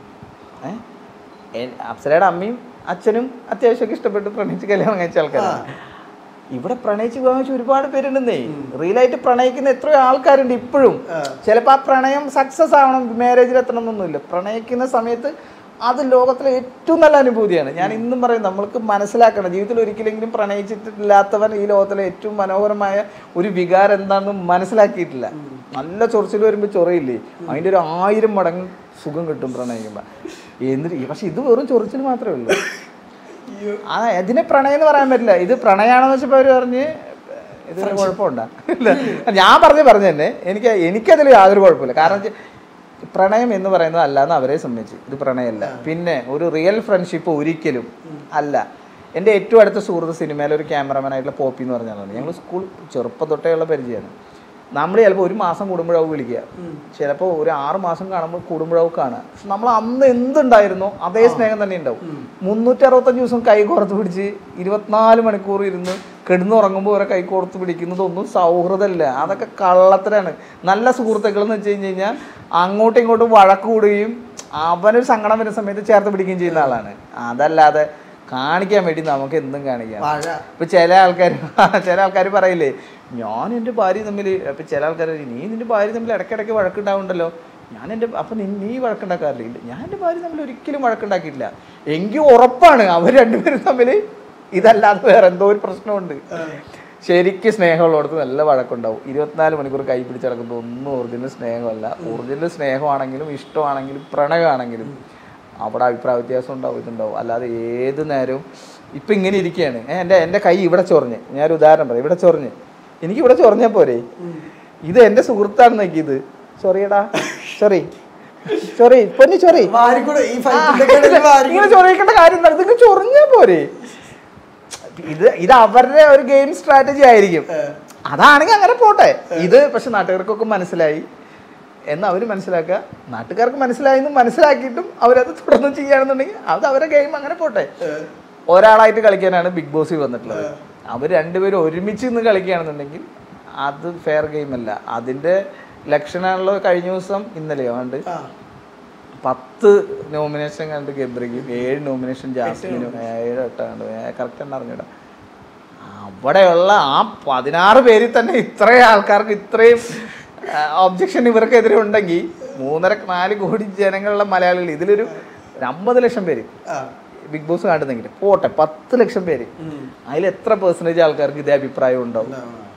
ഏ? എൻ- അപ്സരയുടെ അമ്മയും അച്ഛനും അത്യാവശ്യമൊക്കെ ഇഷ്ടപ്പെട്ട് പ്രണയിച്ച് കല്യാണം കഴിച്ച ആൾക്കാരാണ് ഇവിടെ പ്രണയിച്ച് വിവാഹം കഴിച്ച ഒരുപാട് പേരുണ്ടെന്നേ റിയലായിട്ട് പ്രണയിക്കുന്ന എത്രയോ ആൾക്കാരുണ്ട് ഇപ്പോഴും ചിലപ്പോൾ ആ പ്രണയം സക്സസ് ആവണം മാരേജിൽ എത്തണം എന്നൊന്നുമില്ല പ്രണയിക്കുന്ന സമയത്ത് അത് ലോകത്തിലെ ഏറ്റവും നല്ല അനുഭൂതിയാണ് ഞാൻ ഇന്നും പറയും നമ്മൾക്ക് മനസ്സിലാക്കണം ജീവിതത്തിൽ ഒരിക്കലെങ്കിലും പ്രണയിച്ചിട്ടില്ലാത്തവൻ ഈ ലോകത്തിലെ ഏറ്റവും മനോഹരമായ ഒരു വികാരം എന്താണെന്ന് മനസ്സിലാക്കിയിട്ടില്ല നല്ല ചൊറിച്ചിൽ വരുമ്പോൾ ചൊറയില്ലേ അതിൻ്റെ ഒരു ആയിരം മടങ്ങ് സുഖം കിട്ടും പ്രണയിക്കുമ്പോൾ എന്നിട്ട് പക്ഷെ ഇത് വെറും ചൊറിച്ചിൽ മാത്രമേ ഉള്ളൂ അയ്യോ. ആ ഇതിനെ പ്രണയം എന്ന് പറയാൻ പറ്റില്ല ഇത് പ്രണയാണെന്ന് വെച്ചപ്പോൾ അവർ പറഞ്ഞ് ഇതിന് കുഴപ്പമുണ്ടാ ഇല്ല ഞാൻ പറഞ്ഞു പറഞ്ഞു തന്നെ എനിക്ക് എനിക്കതിൽ യാതൊരു കുഴപ്പമില്ല കാരണം വെച്ചാ പ്രണയം എന്ന് പറയുന്നത് അല്ലാന്ന് അവരെ സംബന്ധിച്ച് ഇത് പ്രണയമല്ല പിന്നെ ഒരു റിയൽ ഫ്രണ്ട്ഷിപ്പ് ഒരിക്കലും അല്ല എൻ്റെ ഏറ്റവും അടുത്ത സുഹൃത്ത് സിനിമയിലെ ഒരു ക്യാമറമാൻ ആയിട്ടുള്ള പോപ്പി എന്ന് പറഞ്ഞാലാണ് ഞങ്ങൾ സ്കൂൾ ചെറുപ്പം തൊട്ടേ ഉള്ള പരിചയമാണ് നമ്മൾ ചിലപ്പോൾ ഒരു മാസം കൂടുമ്പോഴാവും വിളിക്കുക ചിലപ്പോൾ ഒരു ആറ് മാസം കാണുമ്പോൾ കൂടുമ്പോഴാവും കാണുക പക്ഷെ നമ്മൾ അന്ന് എന്തുണ്ടായിരുന്നോ അതേ സ്നേഹം തന്നെ ഉണ്ടാവും മുന്നൂറ്റി അറുപത്തഞ്ച് ദിവസം കൈ കോർത്ത് പിടിച്ച് ഇരുപത്തിനാല് മണിക്കൂർ ഇരുന്ന് കിടന്നുറങ്ങുമ്പോൾ ഓരോ കൈ കോർത്ത് പിടിക്കുന്നതൊന്നും സൗഹൃദമല്ല അതൊക്കെ കള്ളത്തരാണ് നല്ല സുഹൃത്തുക്കൾ എന്ന് വെച്ച് കഴിഞ്ഞ് കഴിഞ്ഞാൽ അങ്ങോട്ടും ഇങ്ങോട്ടും വഴക്ക് കൂടുകയും അവനൊരു സങ്കടം വരുന്ന സമയത്ത് ചേർത്ത് പിടിക്കുകയും ചെയ്യുന്ന ആളാണ് അതല്ലാതെ കാണിക്കാൻ വേണ്ടി നമുക്ക് എന്തും കാണിക്കാം വാഴ ഇപ്പൊ ചില ആൾക്കാർ ചില ആൾക്കാർ പറയില്ലേ ഞാൻ എൻ്റെ ഭാര്യ തമ്മിൽ ഇപ്പൊ ചില ആൾക്കാർ നീ നിന്റെ ഭാര്യ തമ്മിൽ ഇടയ്ക്കിടയ്ക്ക് വഴക്കുണ്ടാവുണ്ടല്ലോ ഞാൻ എൻ്റെ അപ്പൊ നീ നീ വഴക്കുണ്ടാക്കാറില്ല ഇല്ല ഞാൻ എൻ്റെ ഭാര്യ തമ്മിൽ ഒരിക്കലും വഴക്കുണ്ടാക്കിയിട്ടില്ല എങ്കിൽ ഉറപ്പാണ് അവർ രണ്ടുപേരും തമ്മിൽ ഇതല്ലാതെ വേറെ എന്തോ ഒരു പ്രശ്നമുണ്ട് ശരിക്കും സ്നേഹമുള്ളിടത്ത് നല്ല വഴക്കുണ്ടാവും ഇരുപത്തിനാല് മണിക്കൂർ കൈ പിടിച്ച് നടക്കുന്നത് ഒന്നും ഒറിജിനൽ സ്നേഹമല്ല ഒറിജിനൽ സ്നേഹമാണെങ്കിലും ഇഷ്ടമാണെങ്കിലും പ്രണയമാണെങ്കിലും അവിടെ അഭിപ്രായ വ്യത്യാസം ഉണ്ടാവും ഇതുണ്ടാവും അല്ലാതെ ഏത് നേരവും ഇപ്പം ഇങ്ങനെ ഇരിക്കുകയാണ് ഏ, എൻ്റെ എൻ്റെ കൈ ഇവിടെ ചൊറിഞ്ഞ് ഞാനൊരു ഉദാഹരണം പറയാം ഇവിടെ ചൊറിഞ്ഞ് എനിക്ക് ഇവിടെ ചൊറിഞ്ഞാൽ പോരെ ഇത് എൻ്റെ സുഹൃത്താണ് നോക്കിയത് ചൊറിയടാ ചൊറി ചൊറി പൊന്നി ചൊറി വാരിക്കൂടെ ഈ ഫൈറ്റിന്റെ ഇടയിൽ വാരി ഇങ്ങനെ ചൊറിയിക്കേണ്ട കാര്യം എന്താണ് ഇതിങ്ങനെ ചൊറിഞ്ഞാൽ പോരെ ഇത് ഇത് അവരുടെ ഒരു ഗെയിം സ്ട്രാറ്റജി ആയിരിക്കും അതാണെങ്കിൽ അങ്ങനെ പോട്ടെ ഇത് പക്ഷെ നാട്ടുകാർക്കൊക്കെ മനസ്സിലായി എന്ന് അവർ മനസ്സിലാക്കുക നാട്ടുകാർക്ക് മനസ്സിലായെന്ന് മനസ്സിലാക്കിയിട്ടും അവരത് തുടർന്ന് ചെയ്യുകയാണെന്നുണ്ടെങ്കിൽ അത് അവരുടെ ഗെയിം അങ്ങനെ പോട്ടെ ഒരാളായിട്ട് കളിക്കാനാണ് ബിഗ് ബോസിൽ വന്നിട്ടുള്ളത് അവർ രണ്ടുപേരും ഒരുമിച്ച് നിന്ന് കളിക്കുകയാണെന്നുണ്ടെങ്കിൽ അത് ഫെയർ ഗെയിം അല്ല അതിൻ്റെ ലക്ഷണമാണല്ലോ കഴിഞ്ഞ ദിവസം ഇന്നലെയോ കണ്ട് ആ പത്ത് നോമിനേഷൻ കണ്ട് ഗബ്രിക്കും ഏഴ് നോമിനേഷൻ ജാസ്മിനും ഏഴ് എട്ടാണ്ട് കറക്റ്റ് എണ്ണ അറിഞ്ഞൂടാ അവിടെയുള്ള ആ പതിനാറ് പേരിൽ തന്നെ ഇത്രയും ആൾക്കാർക്ക് ഇത്രയും ഒബ്ജക്ഷൻ ഇവർക്കെതിരെ ഉണ്ടെങ്കിൽ മൂന്നര നാല് കോടി ജനങ്ങളുള്ള മലയാളികൾ ഇതിലൊരു ഒരു അമ്പത് ലക്ഷം പേര് ആ ബിഗ് ബോസ് കാണുന്നെങ്കിൽ പോട്ടെ പത്ത് ലക്ഷം പേര് ഉം. അതിൽ എത്ര പെർസെൻറ്റേജ് ആൾക്കാർക്ക് ഇതേ അഭിപ്രായം ഉണ്ടാവും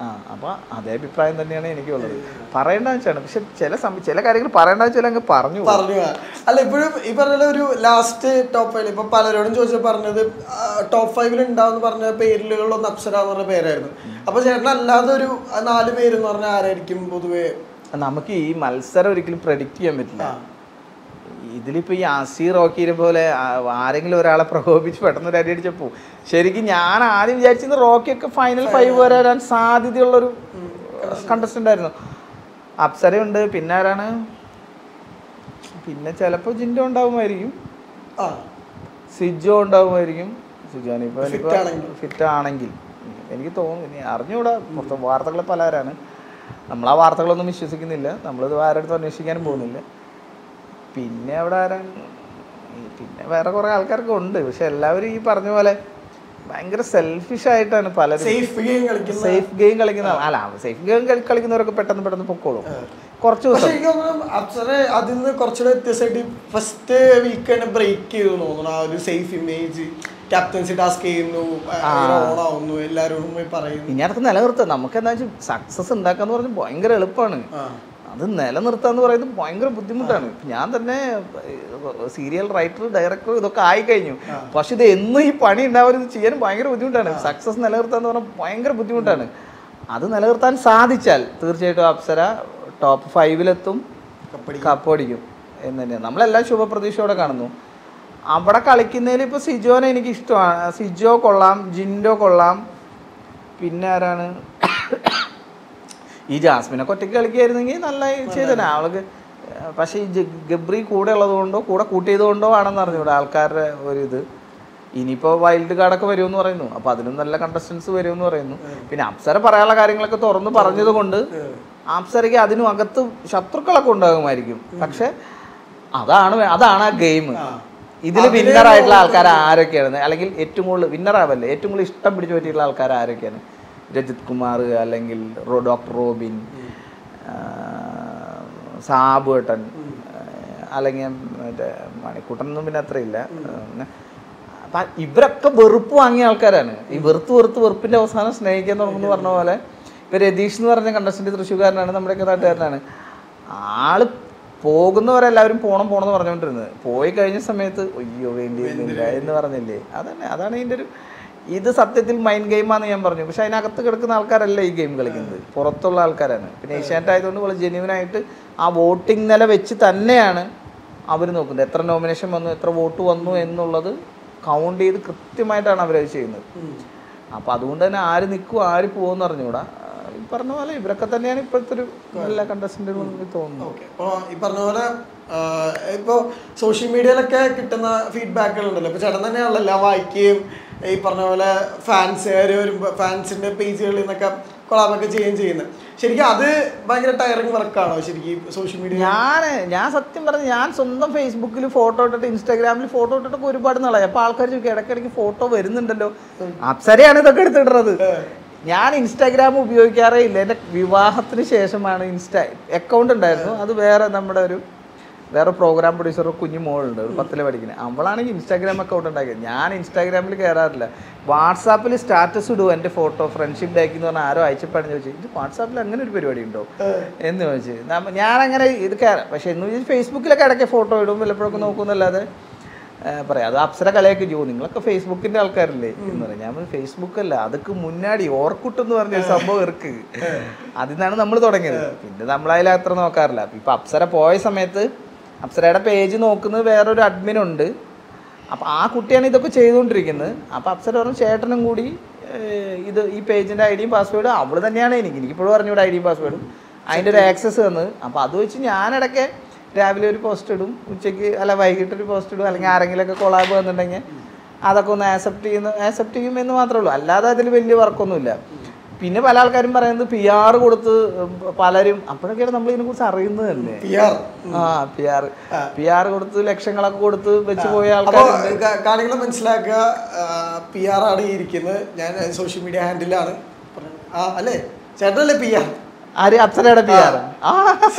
ആ അപ്പോൾ അതേ അഭിപ്രായം തന്നെയാണ് എനിക്കുള്ളത് പറയേണ്ടതെന്ന് വെച്ചാണ് പക്ഷെ ചില സമയം ചില കാര്യങ്ങൾ പറയേണ്ടതെന്ന് വെച്ചാൽ അങ്ങ് പറഞ്ഞു പോകും. പറഞ്ഞു പോവാ. അല്ല ഇപ്പോഴും ഈ പറഞ്ഞ പോലെ ഒരു ലാസ്റ്റ് ടോപ്പ് ഫൈവ് ഇപ്പൊ പലരോടും ചോദിച്ചപ്പോൾ പറഞ്ഞത് ടോപ്പ് ഫൈവിൽ ഉണ്ടാവുന്ന പറഞ്ഞ പേരിലുകളൊന്ന് അപ്സര എന്ന് പറഞ്ഞ പേരായിരുന്നു അപ്പൊ ചേട്ടൻ അല്ലാതെ ഒരു ആ നാല് പേര് എന്ന് പറഞ്ഞാൽ ആരായിരിക്കും പൊതുവെ നമുക്ക് ഈ മത്സരം ഒരിക്കലും പ്രഡിക്റ്റ് ചെയ്യാൻ പറ്റില്ല ആ. ഇതിലിപ്പോൾ ഈ ആസി റോക്കീനെ പോലെ ആ- ആരെങ്കിലും ഒരാളെ പ്രകോപിച്ച് പെട്ടെന്ന് ഒരു അടി അടിച്ചപ്പോൾ ശരിക്കും ഞാൻ ആദ്യം വിചാരിച്ചത് റോക്കിയൊക്കെ ഫൈനൽ ഫൈവ് വരാൻ സാധ്യതയുള്ളൊരു കണ്ടസ്റ്റൻ്റ് ആയിരുന്നു അപ്സരയുണ്ട് പിന്നെ ആരാണ് പിന്നെ ചിലപ്പോൾ ജിൻഡോ ഉണ്ടാവുമായിരിക്കും ആ സിജോ ഉണ്ടാവുമായിരിക്കും സിജോന് ഇപ്പോൾ Fit ആണെങ്കിൽ. ഫിറ്റ് ആണെങ്കിൽ എനിക്ക് തോന്നുന്നു ഇനി അറിഞ്ഞുകൂടാ പുറത്ത് വാർത്തകൾ പലരാണ് നമ്മൾ ആ വാർത്തകളൊന്നും വിശ്വസിക്കുന്നില്ല നമ്മളിത് ആരുടെ അന്വേഷിക്കാനും പോകുന്നില്ല പിന്നെ അവിടെ ആരാണ് ഈ പിന്നെ വേറെ കുറേ ആൾക്കാരൊക്കെ ഉണ്ട് പക്ഷെ എല്ലാവരും ഈ പറഞ്ഞ പോലെ ഭയങ്കര സെൽഫിഷ് ആയിട്ടാണ് പലരും സേഫ് ഗെയിം കളിക്കുന്ന സേഫ് ഗെയിം കളിക്കുന്ന അല്ല സേഫ് ഗെയിം കളിക്കുന്നവരൊക്കെ പെട്ടെന്ന് പെട്ടെന്ന് പൊക്കോളും കുറച്ച് പക്ഷെ ദിവസം എനിക്ക് തോന്നുന്നു അപ്സര അതിൽ നിന്ന് കുറച്ചുകൂടെ വ്യത്യസ്തമായിട്ട് ഫസ്റ്റ് വീക്ക് തന്നെ ബ്രേക്ക് ചെയ്തു തോന്നുന്നു ആ ഒരു സേഫ് ഇമേജ് ക്യാപ്റ്റൻസി ടാസ്ക് ചെയ്യുന്നു ഓൺ ആവുന്നു എല്ലാവരോടും പോയി പറയുന്നു ഇനി അതൊക്കെ നിലനിർത്തുക നമുക്ക് എന്താ വെച്ചാൽ സക്സസ് ഉണ്ടാക്കാന്ന് പറഞ്ഞാൽ ഭയങ്കര എളുപ്പമാണ് ആ അത് നിലനിർത്താന്ന് പറയുന്നത് ഭയങ്കര ബുദ്ധിമുട്ടാണ് ഇപ്പൊ ഞാൻ തന്നെ സീരിയൽ റൈറ്റർ ഡയറക്ടർ ഇതൊക്കെ ആയി കഴിഞ്ഞു പക്ഷെ ഇത് എന്നും ഈ പണി ഉണ്ടാവും ഇത് ചെയ്യാൻ ഭയങ്കര ബുദ്ധിമുട്ടാണ് സക്സസ് നിലനിർത്താന്ന് പറഞ്ഞാൽ ഭയങ്കര ബുദ്ധിമുട്ടാണ് അത് നിലനിർത്താൻ സാധിച്ചാൽ തീർച്ചയായിട്ടും അപ്സര ടോപ്പ് ഫൈവിലെത്തും കപ്പടി കപ്പടിക്കും എന്ന് തന്നെയാണ് നമ്മളെല്ലാം ശുഭപ്രതീക്ഷയോടെ കാണുന്നു അവിടെ കളിക്കുന്നതിൽ ഇപ്പോൾ സിജോനെ എനിക്ക് ഇഷ്ടമാണ് സിജോ കൊള്ളാം ജിൻഡോ കൊള്ളാം പിന്നെ ആരാണ് ഈ ജാസ്മിനൊക്കെ ഒറ്റയ്ക്ക് കളിക്കുകയായിരുന്നെങ്കിൽ നല്ല ചെയ്തന്നെ അവൾക്ക് പക്ഷേ ഈ ജ- ഗബ്രി കൂടെ ഉള്ളത് കൊണ്ടോ കൂടെ കൂട്ടിയത് കൊണ്ടോ ആണെന്ന് അറിഞ്ഞൂടെ ആൾക്കാരുടെ ഒരു ഇത് ഇനിയിപ്പോൾ വൈൽഡ് കാർഡൊക്കെ വരുമെന്ന് പറയുന്നു അപ്പോൾ അതിനും നല്ല കണ്ടസ്റ്റൻസ് വരുമെന്ന് പറയുന്നു പിന്നെ അപ്സര പറയാനുള്ള കാര്യങ്ങളൊക്കെ തുറന്ന് പറഞ്ഞത് കൊണ്ട് അപ്സരയ്ക്ക് അതിനും അകത്ത് ശത്രുക്കളൊക്കെ ഉണ്ടാകുമായിരിക്കും പക്ഷെ അതാണ് വേ- അതാണ് ആ ഗെയിം ആ. ഇതിൽ വിന്നർ ആയിട്ടുള്ള ആൾക്കാർ ആരൊക്കെയാണ് അല്ലെങ്കിൽ ഏറ്റവും കൂടുതൽ വിന്നർ ആവല്ലേ ഏറ്റവും കൂടുതൽ ഇഷ്ടം പിടിച്ചു പറ്റിയിട്ടുള്ള ആൾക്കാർ ആരൊക്കെയാണ് രജിത് കുമാർ അല്ലെങ്കിൽ റോ- ഡോക്ടർ റോബിൻ ആ, സാബു ഏട്ടൻ അല്ലെങ്കിൽ മറ്റേ മണിക്കൂട്ടനൊന്നും പിന്നെ അത്രയില്ല പിന്നെ അപ്പൊ ഇവരൊക്കെ വെറുപ്പ് വാങ്ങിയ ആൾക്കാരാണ് ഈ വെറുത്ത് വെറുത്ത് വെറുപ്പിന്റെ അവസാനം സ്നേഹിക്കാൻ തുടങ്ങുന്നു പറഞ്ഞ പോലെ ഇപ്പൊ രതീഷ് എന്ന് പറഞ്ഞ കണ്ടസ്റ്റന്റ് തൃശ്ശൂർക്കാരനാണ് നമ്മുടെയൊക്കെ നാട്ടുകാരനാണ് ആള് പോകുന്നവരെല്ലാവരും പോണം പോണം എന്ന് പറഞ്ഞുകൊണ്ടിരുന്നത് പോയി കഴിഞ്ഞ സമയത്ത് അയ്യോ വേണ്ടിയിരുന്നില്ല എന്ന് പറഞ്ഞില്ലേ അതന്നെ അതാണ് ഇതിൻ്റെ ഒരു ഇത് സത്യത്തിൽ മൈൻഡ് ഗെയിമാന്ന് ഞാൻ പറഞ്ഞു പക്ഷെ അതിനകത്ത് കിടക്കുന്ന ആൾക്കാരല്ല ഈ ഗെയിം കളിക്കുന്നത് പുറത്തുള്ള ആൾക്കാരാണ് പിന്നെ ഏഷ്യാനെറ്റ് ആയതുകൊണ്ട് വളരെ ജെന്യൂനായിട്ട് ആ വോട്ടിംഗ് നില വെച്ച് തന്നെയാണ് അവർ നോക്കുന്നത് എത്ര നോമിനേഷൻ വന്നു എത്ര വോട്ട് വന്നു എന്നുള്ളത് കൗണ്ട് ചെയ്ത് കൃത്യമായിട്ടാണ് അവരത് ചെയ്യുന്നത് അപ്പോൾ അതുകൊണ്ട് തന്നെ ആര് നിൽക്കും ആര് പോകുമെന്ന് അറിഞ്ഞുകൂടാ ആ, ഈ പറഞ്ഞ പോലെ ഇവരൊക്കെ തന്നെയാണ് ഇപ്പോഴത്തെ ഒരു നല്ല കണ്ടസ്റ്റന്റുകൾ എനിക്ക് തോന്നുന്നു ഓക്കെ അപ്പോൾ ഈ പറഞ്ഞ പോലെ ഇപ്പോൾ സോഷ്യൽ മീഡിയയിലൊക്കെ കിട്ടുന്ന ഫീഡ്ബാക്കുകൾ ഉണ്ടല്ലോ ഇപ്പോൾ ചേട്ടൻ തന്നെയാണല്ലോ എല്ലാം വായിക്കുകയും ഈ പറഞ്ഞ പോലെ ഫാൻസുകാർ വരുമ്പോൾ ഫാൻസിൻ്റെ പേജുകളിൽ നിന്നൊക്കെ കൊളാബൊക്കെ ചെയ്യുകയും ചെയ്യുന്നത് ശരിക്കും അത് ഭയങ്കര ടയറിങ് വർക്കാണോ ശരിക്കും സോഷ്യൽ മീഡിയ ഞാൻ ഞാൻ സത്യം പറഞ്ഞു ഞാൻ സ്വന്തം ഫേസ്ബുക്കിൽ ഫോട്ടോ ഇട്ടിട്ട് ഇൻസ്റ്റാഗ്രാമിൽ ഫോട്ടോ ഇട്ടിട്ടൊക്കെ ഒരുപാട് നാളായി അപ്പോൾ ആൾക്കാർ ചോദിക്കും ഇടയ്ക്കിടയ്ക്ക് ഫോട്ടോ വരുന്നുണ്ടല്ലോ അപ്സരയാണ് ഇതൊക്കെ എടുത്തിടുന്നത് ഞാൻ ഇൻസ്റ്റാഗ്രാം ഉപയോഗിക്കാറേ ഇല്ല എൻ്റെ വിവാഹത്തിന് ശേഷമാണ് ഇൻസ്റ്റാ അക്കൗണ്ട് ഉണ്ടായിരുന്നു അത് വേറെ നമ്മുടെ ഒരു വേറെ പ്രോഗ്രാം പ്രൊഡ്യൂസർ കുഞ്ഞു മോളുണ്ട് ഒരു പത്തില് പഠിക്കുന്നത് അവളാണെങ്കിൽ ഇൻസ്റ്റാഗ്രാം അക്കൗണ്ട് ഉണ്ടാക്കിയത് ഞാൻ ഇൻസ്റ്റാഗ്രാമിൽ കയറാറില്ല വാട്സാപ്പിൽ സ്റ്റാറ്റസ് ഇടും എൻ്റെ ഫോട്ടോ ഫ്രണ്ട്ഷിപ്പ് ഡേക്ക് എന്ന് പറഞ്ഞാൽ ആരോ അയച്ചപ്പോഴാണ് ചോദിച്ചു ഇത് വാട്സാപ്പിൽ അങ്ങനെ ഒരു പരിപാടി ഉണ്ടോ എന്ന് ചോദിച്ചു നമ്മ- ഞാനങ്ങനെ ഇത് കയറാം പക്ഷെ എന്ന് വെച്ചാൽ ഫേസ്ബുക്കിലൊക്കെ ഇടയ്ക്ക് ഫോട്ടോ ഇടും വല്ലപ്പോഴൊക്കെ നോക്കുന്നല്ലാതെ ഏഹ് പറയാം അത് അപ്സര കളിയാക്കി ചെയ്യും നിങ്ങളൊക്കെ ഫേസ്ബുക്കിന്റെ ആൾക്കാരല്ലേ എന്ന് പറയും ഞാൻ ഫേസ്ബുക്ക് അല്ല അതൊക്കെ മുന്നാടി ഓർക്കുട്ട് എന്ന് പറഞ്ഞ ഒരു സംഭവം ഇർക്ക് അതിൽ നിന്നാണ് നമ്മൾ തുടങ്ങിയത് പിന്നെ നമ്മളതിൽ അത്ര നോക്കാറില്ല ഇപ്പൊ അപ്സര പോയ സമയത്ത് അപ്സരയുടെ പേജ് നോക്കുന്നത് വേറൊരു അഡ്മിൻ ഉണ്ട് അപ്പൊ ആ കുട്ടിയാണ് ഇതൊക്കെ ചെയ്തുകൊണ്ടിരിക്കുന്നത് അപ്പൊ അപ്സര പറഞ്ഞു ചേട്ടനും കൂടി ഏഹ്, ഇത് ഈ പേജിന്റെ ഐ ഡിയും പാസ്വേഡും അവള് തന്നെയാണ് എനിക്ക് എനിക്കിപ്പോഴും അറിഞ്ഞൂടെ ഐ ഡിയും പാസ്വേഡും അതിൻ്റെ ഒരു ആക്സസ് തന്നത് അപ്പോൾ അത് വെച്ച് ഞാനിടയ്ക്ക് രാവിലെ ഒരു പോസ്റ്റ് ഇടും ഉച്ചയ്ക്ക് അല്ല വൈകിട്ട് ഒരു പോസ്റ്റ് ഇടും അല്ലെങ്കിൽ ആരെങ്കിലുമൊക്കെ കൊളാബ് വന്നിട്ടുണ്ടെങ്കിൽ അതൊക്കെ ഒന്ന് ആക്സെപ്റ്റ് ചെയ്യുന്ന ആക്സെപ്റ്റ് ചെയ്യുമെന്ന് മാത്രമേ ഉള്ളൂ അല്ലാതെ അതിൽ വലിയ വർക്കൊന്നുമില്ല പിന്നെ പല ആൾക്കാരും പറയുന്നത് പി ആർ കൊടുത്ത് പലരും അപ്പോഴൊക്കെയാണ് നമ്മൾ ഇതിനെക്കുറിച്ച് അറിയുന്നത് തന്നെ പി ആർ ആ പി ആർ പി ആർ കൊടുത്ത് ലക്ഷങ്ങളൊക്കെ കൊടുത്ത് വെച്ച് പോയ അപ്പോൾ ആൾക്കാരുണ്ട് കാര്യങ്ങൾ മനസ്സിലാക്കുക പി ആർ ആണ് ഈ ഇരിക്കുന്നത് ഞാൻ സോഷ്യൽ മീഡിയ ഹാൻഡിലാണ് ആ അല്ലേ ചേട്ടനല്ലേ പി ആർ ആര് അപ്സരയുടെ പി ആർ ആ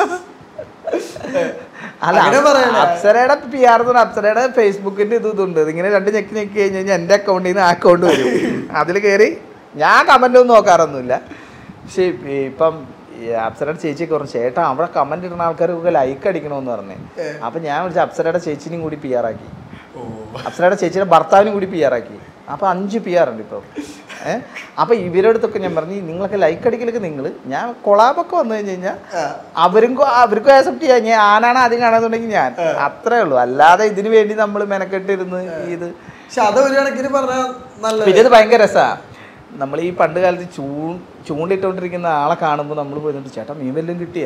അല്ല അങ്ങനെ പറയണേ. അപ്സരയുടെ പി ആർ എന്ന് പറഞ്ഞാൽ അപ്സരയുടെ ഫേസ്ബുക്കിന്റെ ഇത് ഇതുണ്ട് ഇതിങ്ങനെ രണ്ട് ഞെക്കി ഞെക്കി കഴിഞ്ഞ് കഴിഞ്ഞാൽ എൻ്റെ അക്കൗണ്ടിൽ നിന്ന് ആ അക്കൗണ്ട് വരും അതിൽ കയറി ഞാൻ കമന്റ് ഒന്നും നോക്കാറൊന്നുമില്ല പക്ഷേ ഈ ഇപ്പം ഈ അപ്സരയുടെ ചേച്ചിയൊക്കെ പറഞ്ഞു ചേട്ടാ അവിടെ കമന്റ് ഇടുന്ന ആൾക്കാർക്കൊക്കെ ലൈക്ക് അടിക്കണമെന്ന് പറഞ്ഞു ഏ. അപ്പൊ ഞാൻ വിളിച്ച അപ്സരയുടെ ചേച്ചിനെയും കൂടി പി ആർ ആക്കി ഓ അപ്സരയുടെ ചേച്ചിയുടെ ഭർത്താവിനും കൂടി പി ആർ ആക്കി അപ്പൊ അഞ്ച് പി ആർ ഉണ്ട് ഇപ്പം ഏഹ് അപ്പൊ ഇവരുടെ അടുത്തൊക്കെ ഞാൻ പറഞ്ഞു നിങ്ങളൊക്കെ ലൈക്ക് അടിക്കലൊക്കെ നിങ്ങൾ ഞാൻ കൊളാബൊക്കെ വന്നു കഴിഞ്ഞ് കഴിഞ്ഞാൽ ആ. അവരും കൊ- അവർക്കും ആക്സെപ്റ്റ് ചെയ്യാം ഞാൻ ആനാണ് ആദ്യം കാണാന്നുണ്ടെങ്കിൽ ഞാൻ അത്രേ ഉള്ളൂ അല്ലാതെ ഇതിനു വേണ്ടി നമ്മൾ മെനക്കെട്ടിരുന്ന് ഇത് പക്ഷെ അത് ഒരു കണക്കിന് പറഞ്ഞാൽ നല്ല പിന്നെ ഇത് ഭയങ്കര രസമാണ് നമ്മൾ ഈ പണ്ട് കാലത്ത് ചൂ ചൂണ്ടിട്ടുകൊണ്ടിരിക്കുന്ന ആളെ കാണുമ്പോൾ നമ്മൾ പോയിട്ട് ചേട്ടാ മീൻ വല്ലതും കിട്ടിയ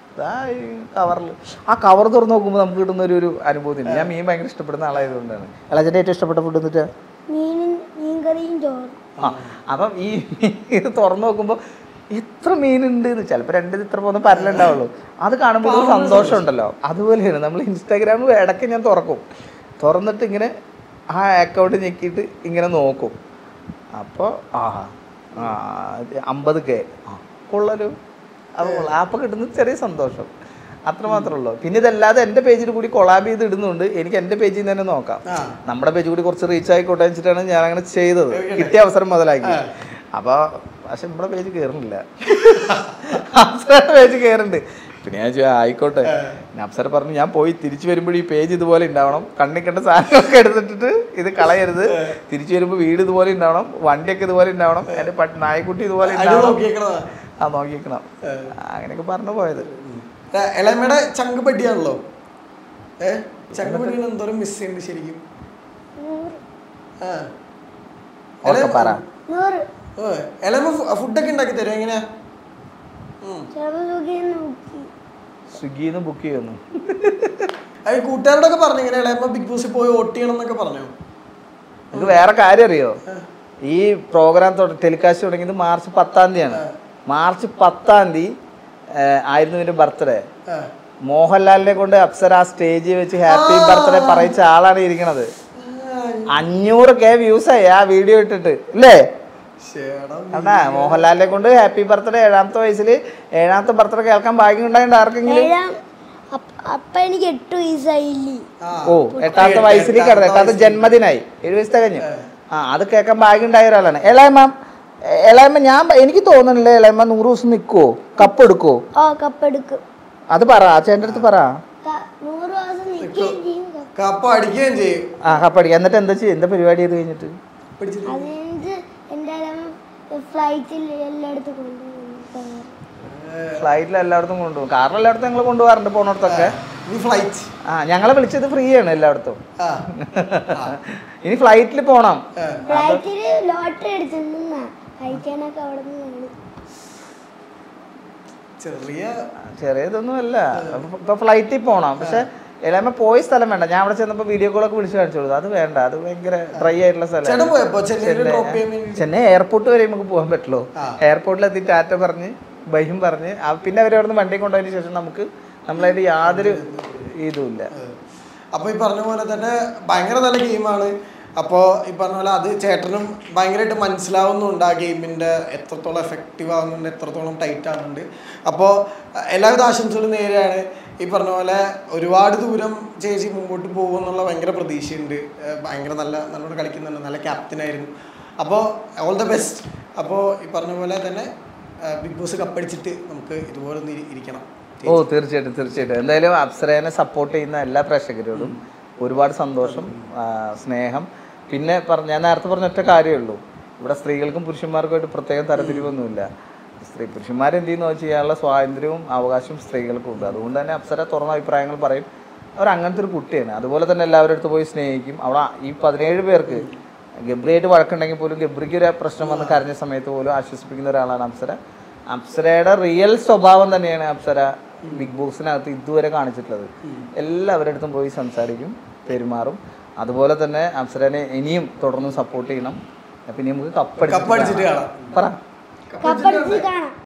കവറിൽ ആ കവർ തുറന്ന് നോക്കുമ്പോൾ നമുക്ക് കിട്ടുന്ന ഒരു ഒരു അനുഭൂതി ഉണ്ട് ഞാൻ മീൻ ഭയങ്കര ഇഷ്ടപ്പെടുന്ന ആളായതുകൊണ്ടാണ് അളച്ചൻ്റെ ഏറ്റവും ഇഷ്ടപ്പെട്ട ഫുഡ് എന്നിട്ട് മീനും മീൻകറിയും ചോറും ആ അപ്പം ഈ ഇത് തുറന്നു നോക്കുമ്പോൾ ഇത്ര മീനുണ്ട് എന്ന് ചിലപ്പോൾ രണ്ട് ഇത്ര പോകുന്ന പരലുണ്ടാവുള്ളൂ അത് കാണുമ്പോൾ ഒരു സന്തോഷം ഉണ്ടല്ലോ അതുപോലെയാണ് നമ്മൾ ഇൻസ്റ്റാഗ്രാമിൽ ഇടയ്ക്ക് ഞാൻ തുറക്കും തുറന്നിട്ട് ഇങ്ങനെ ആ അക്കൗണ്ട് ഞെക്കിയിട്ട് ഇങ്ങനെ നോക്കും അപ്പോൾ ആ ആ അമ്പത് കെ കൊള്ളലോ അപ്പോൾ കൊള്ളാം അപ്പോൾ കിട്ടുന്ന ചെറിയ സന്തോഷം അത്ര മാത്രമേ ഉള്ളൂ പിന്നെ ഇതല്ലാതെ എൻ്റെ പേജിൽ കൂടി കൊളാബ് ചെയ്ത് ഇടുന്നുണ്ട് എനിക്ക് എൻ്റെ പേജിൽ നിന്ന് തന്നെ നോക്കാം ആ. നമ്മുടെ പേജ് കൂടി കുറച്ച് റീച്ച് ആയിക്കോട്ടെ വെച്ചിട്ടാണ് ഞാൻ അങ്ങനെ ചെയ്തത് കിട്ടിയ അവസരം മുതലാക്കി അപ്പൊ പക്ഷെ നമ്മുടെ പേജ് കയറുന്നില്ല അപ്സരയുടെ പേജ് കയറുന്നുണ്ട് പിന്നെ ഞാൻ ചോദിച്ചു, ആയിക്കോട്ടെ പിന്നെ അപ്സര പറഞ്ഞു ഞാൻ പോയി തിരിച്ചു വരുമ്പോൾ ഈ പേജ് ഇതുപോലെ ഉണ്ടാവണം കണ്ണി കണ്ട സാധനമൊക്കെ എടുത്തിട്ട് ഇത് കളയരുത് തിരിച്ചു വരുമ്പോൾ വീട് ഇതുപോലെ ഉണ്ടാവണം വണ്ടിയൊക്കെ ഇതുപോലെ ഉണ്ടാവണം എൻ്റെ പട്ട് നായ്ക്കുട്ടി ഇതുപോലെ അത് ഉണ്ടാവണം നോക്കിയേക്കണതാ ആ നോക്കിക്കണം അങ്ങനെയൊക്കെ പറഞ്ഞു പോയത് ഏ, ഇളയമ്മയുടെ ചങ്ക് പട്ടിയാണല്ലോ ഏ ചങ്ക് പട്ടിയാണ് എന്തോരം മിസ് ചെയ്യുന്നുണ്ട് ശരിക്കും നൂറ് ആ ഓക്കെ പറ നൂറ് ഓ, ഇളയമ്മ ഫു- ഫുഡൊക്കെ ഉണ്ടാക്കി തരും എങ്ങനെയാ ഉം. ചിലപ്പോൾ സുഖം നോക്കി സ്വിഗ്ഗിയിൽ നിന്ന് ബുക്ക് ചെയ്യുന്നു അത് കൂട്ടുകാരോടൊക്കെ പറഞ്ഞു ഇങ്ങനെ ഇളയമ്മ ബിഗ് ബോസിൽ പോയി വോട്ട് ചെയ്യണം എന്നൊക്കെ പറഞ്ഞു നിങ്ങൾക്ക് വേറെ കാര്യം അറിയോ ഈ പ്രോഗ്രാം ടെലികാസ്റ്റ് തുടങ്ങിയത് മാർച്ച് പത്താം തീയതിയാണ് മാർച്ച് പത്താം തീയതി ഏഹ്, ആയിരുന്നു ഇതിന്റെ ബർത്ത്ഡേ ആ. മോഹൻലാലിനെ കൊണ്ട് അപ്സര ആ സ്റ്റേജിൽ വെച്ച് ഹാപ്പി ബർത്ത്ഡേ പറയിച്ച ആളാണ് ഇരിക്കണത് അഞ്ഞൂറ് കെ വ്യൂസ് ആയി ആ വീഡിയോ ഇട്ടിട്ട് അല്ലേ ശ്ശേടാ. കണ്ടാ മോഹൻലാലിനെ കൊണ്ട് ഹാപ്പി ബർത്ത്ഡേ ഏഴാമത്തെ വയസ്സിൽ ഏഴാമത്തെ ബർത്ത്ഡേ കേൾക്കാൻ ഭാഗ്യം ഉണ്ടായിട്ട് ആർക്കെങ്കിലും ഏഴാം അപ്പ- അപ്പ എനിക്ക് എട്ട് വയസ്സായില്ലേ ആ. ഓ എട്ടാമത്തെ വയസ്സിൽ കിടന്നു എട്ടാമത്തെ ജന്മദിനായി ഏഴ് വയസ്സ് തികഞ്ഞു ആ അത് കേൾക്കാൻ ഭാഗ്യം ഉണ്ടായ ഒരാളാണ് ഇളയമ്മ ഇളയമ്മ ഞാൻ എനിക്ക് തോന്നുന്നില്ല ഇളയമ്മ നൂറ് ദിവസം നിൽക്കുവോ കപ്പ് എടുക്കുവോ ഓ കപ്പെടുക്കും അത് പറ ചേട്ടൻ്റെ അടുത്ത് പറ ക- നൂറ് ദിവസം നിൽക്കുകയും ചെയ്യും കപ്പ് കപ്പ അടിക്കുകയും ചെയ്യും ആ കപ്പ് അടിക്കുക എന്നിട്ട് എന്താ ചെയ്യും എന്താ പരിപാടി ചെയ്ത് കഴിഞ്ഞിട്ട് പിടിച്ചിട്ട് അത് കഴിഞ്ഞിട്ട് എൻ്റെ ഫ്ലൈറ്റിൽ എല്ലായിടത്തും കൊണ്ടുപോകും ഫ്ലൈറ്റിൽ എല്ലായിടത്തും കൊണ്ടുപോകും കാറിൽ എല്ലായിടത്തും ഞങ്ങൾ കൊണ്ടുപോകാറുണ്ട് പോണോടത്തൊക്കെ നീ ഫ്ലൈറ്റ് ആ ഞങ്ങളെ വിളിച്ചത് ഫ്രീ ആണ് എല്ലായിടത്തും ആ ഇനി ഫ്ലൈറ്റിൽ പോണം ആ. ഫ്ലൈറ്റിൽ ലോട്ടറി അടിച്ചിട്ടുണ്ടെന്നാ കഴിക്കാനൊക്കെ അവിടെ നിന്ന് ചെറിയ ചെറിയതൊന്നുമല്ല അപ്പൊ ഇപ്പൊ ഫ്ലൈറ്റിൽ പോണം പക്ഷെ ഇളയമ്മ പോയ സ്ഥലം വേണ്ട ഞാൻ അവിടെ ചെന്നപ്പോ വീഡിയോ കോളൊക്കെ വിളിച്ച് കാണിച്ചു കൊടുത്തു അത് വേണ്ട അത് ഭയങ്കര ഡ്രൈ ആയിട്ടുള്ള ചേട്ടൻ സ്ഥലം പോയപ്പോ ചെന്നൈയിൽ ഡ്രോപ്പ് ചെയ്യാൻ വേണ്ടി ചെന്നൈ എയർപോർട്ട് വരെ നമുക്ക് പോകാൻ പറ്റുള്ളൂ ആ. എയർപോർട്ടിൽ എത്തി ടാറ്റ പറഞ്ഞ് ബഹിം പറഞ്ഞ് ആ പിന്നെ അവർ അവിടെ നിന്ന് വണ്ടി കൊണ്ടുപോയതിന് ശേഷം നമുക്ക് നമ്മളതിന്റെ യാതൊരു ഇതുമില്ല അപ്പൊ ഈ പറഞ്ഞ പോലെ തന്നെ ഭയങ്കര നല്ല ഗെയിമാണ് അപ്പോൾ ഈ പറഞ്ഞ പോലെ അത് ചേട്ടനും ഭയങ്കരമായിട്ട് മനസ്സിലാവുന്നുണ്ട് ആ ഗെയിമിൻ്റെ എത്രത്തോളം എഫക്റ്റീവ് ആവുന്നുണ്ട് എത്രത്തോളം ടൈറ്റ് ആവുന്നുണ്ട് അപ്പോൾ എല്ലാവിധ ആശംസകളും നേരെയാണ് ഈ പറഞ്ഞ പോലെ ഒരുപാട് ദൂരം ചേച്ചി മുമ്പോട്ട് പോകുമെന്നുള്ള ഭയങ്കര പ്രതീക്ഷയുണ്ട് ഏഹ് ഭയങ്കര നല്ല നല്ലോണം കളിക്കുന്നുണ്ട് നല്ല ക്യാപ്റ്റനായിരുന്നു അപ്പോൾ ഓൾ ദ ബെസ്റ്റ് അപ്പോൾ ഈ പറഞ്ഞ പോലെ തന്നെ ബിഗ് ബോസ് കപ്പടിച്ചിട്ട് നമുക്ക് ഇതുപോലെ ഒന്ന് ഇരി- ഇരിക്കണം ഓ തീർച്ചയായിട്ടും തീർച്ചയായിട്ടും എന്തായാലും അപ്സരേനെ സപ്പോർട്ട് ചെയ്യുന്ന എല്ലാ പ്രേക്ഷകരോടും ഒരുപാട് സന്തോഷം ആ, സ്നേഹം പിന്നെ പറഞ്ഞ ഞാൻ നേരത്തെ പറഞ്ഞ ഒറ്റ കാര്യമേ ഉള്ളൂ ഇവിടെ സ്ത്രീകൾക്കും പുരുഷന്മാർക്കുമായിട്ട് പ്രത്യേകം തരത്തിരിവൊന്നുമില്ല സ്ത്രീ പുരുഷന്മാർ എന്ത് ചെയ്യുന്നു അത് ചെയ്യാനുള്ള സ്വാതന്ത്ര്യവും അവകാശവും സ്ത്രീകൾക്കും ഉണ്ട് അതുകൊണ്ട് തന്നെ അപ്സര തുറന്ന അഭിപ്രായങ്ങൾ പറയും അവർ അങ്ങനത്തെ ഒരു കുട്ടിയാണ് അതുപോലെ തന്നെ എല്ലാവരുടെ അടുത്ത് പോയി സ്നേഹിക്കും അവിടെ ഈ പതിനേഴ് പേർക്ക് ഗബ്രിയായിട്ട് വഴക്കുണ്ടെങ്കിൽ പോലും ഗബ്രിക്ക് ഒരു പ്രശ്നം വന്ന് കരഞ്ഞ സമയത്ത് പോലും ആശ്വസിപ്പിക്കുന്ന ഒരാളാണ് അപ്സര അപ്സരയുടെ റിയൽ സ്വഭാവം തന്നെയാണ് അപ്സര ബിഗ് ബോസിനകത്ത് ഇതുവരെ കാണിച്ചിട്ടുള്ളത് എല്ലാവരുടെ അടുത്തും പോയി സംസാരിക്കും പെരുമാറും അതുപോലെ തന്നെ അപ്സരനെ ഇനിയും തുടർന്ന് സപ്പോർട്ട് ചെയ്യണം പിന്നെ നമുക്ക് കപ്പടിച്ചിട്ട് കപ്പടിച്ചിട്ട് കാണാം പറ കപ്പടിച്ച് കാണാം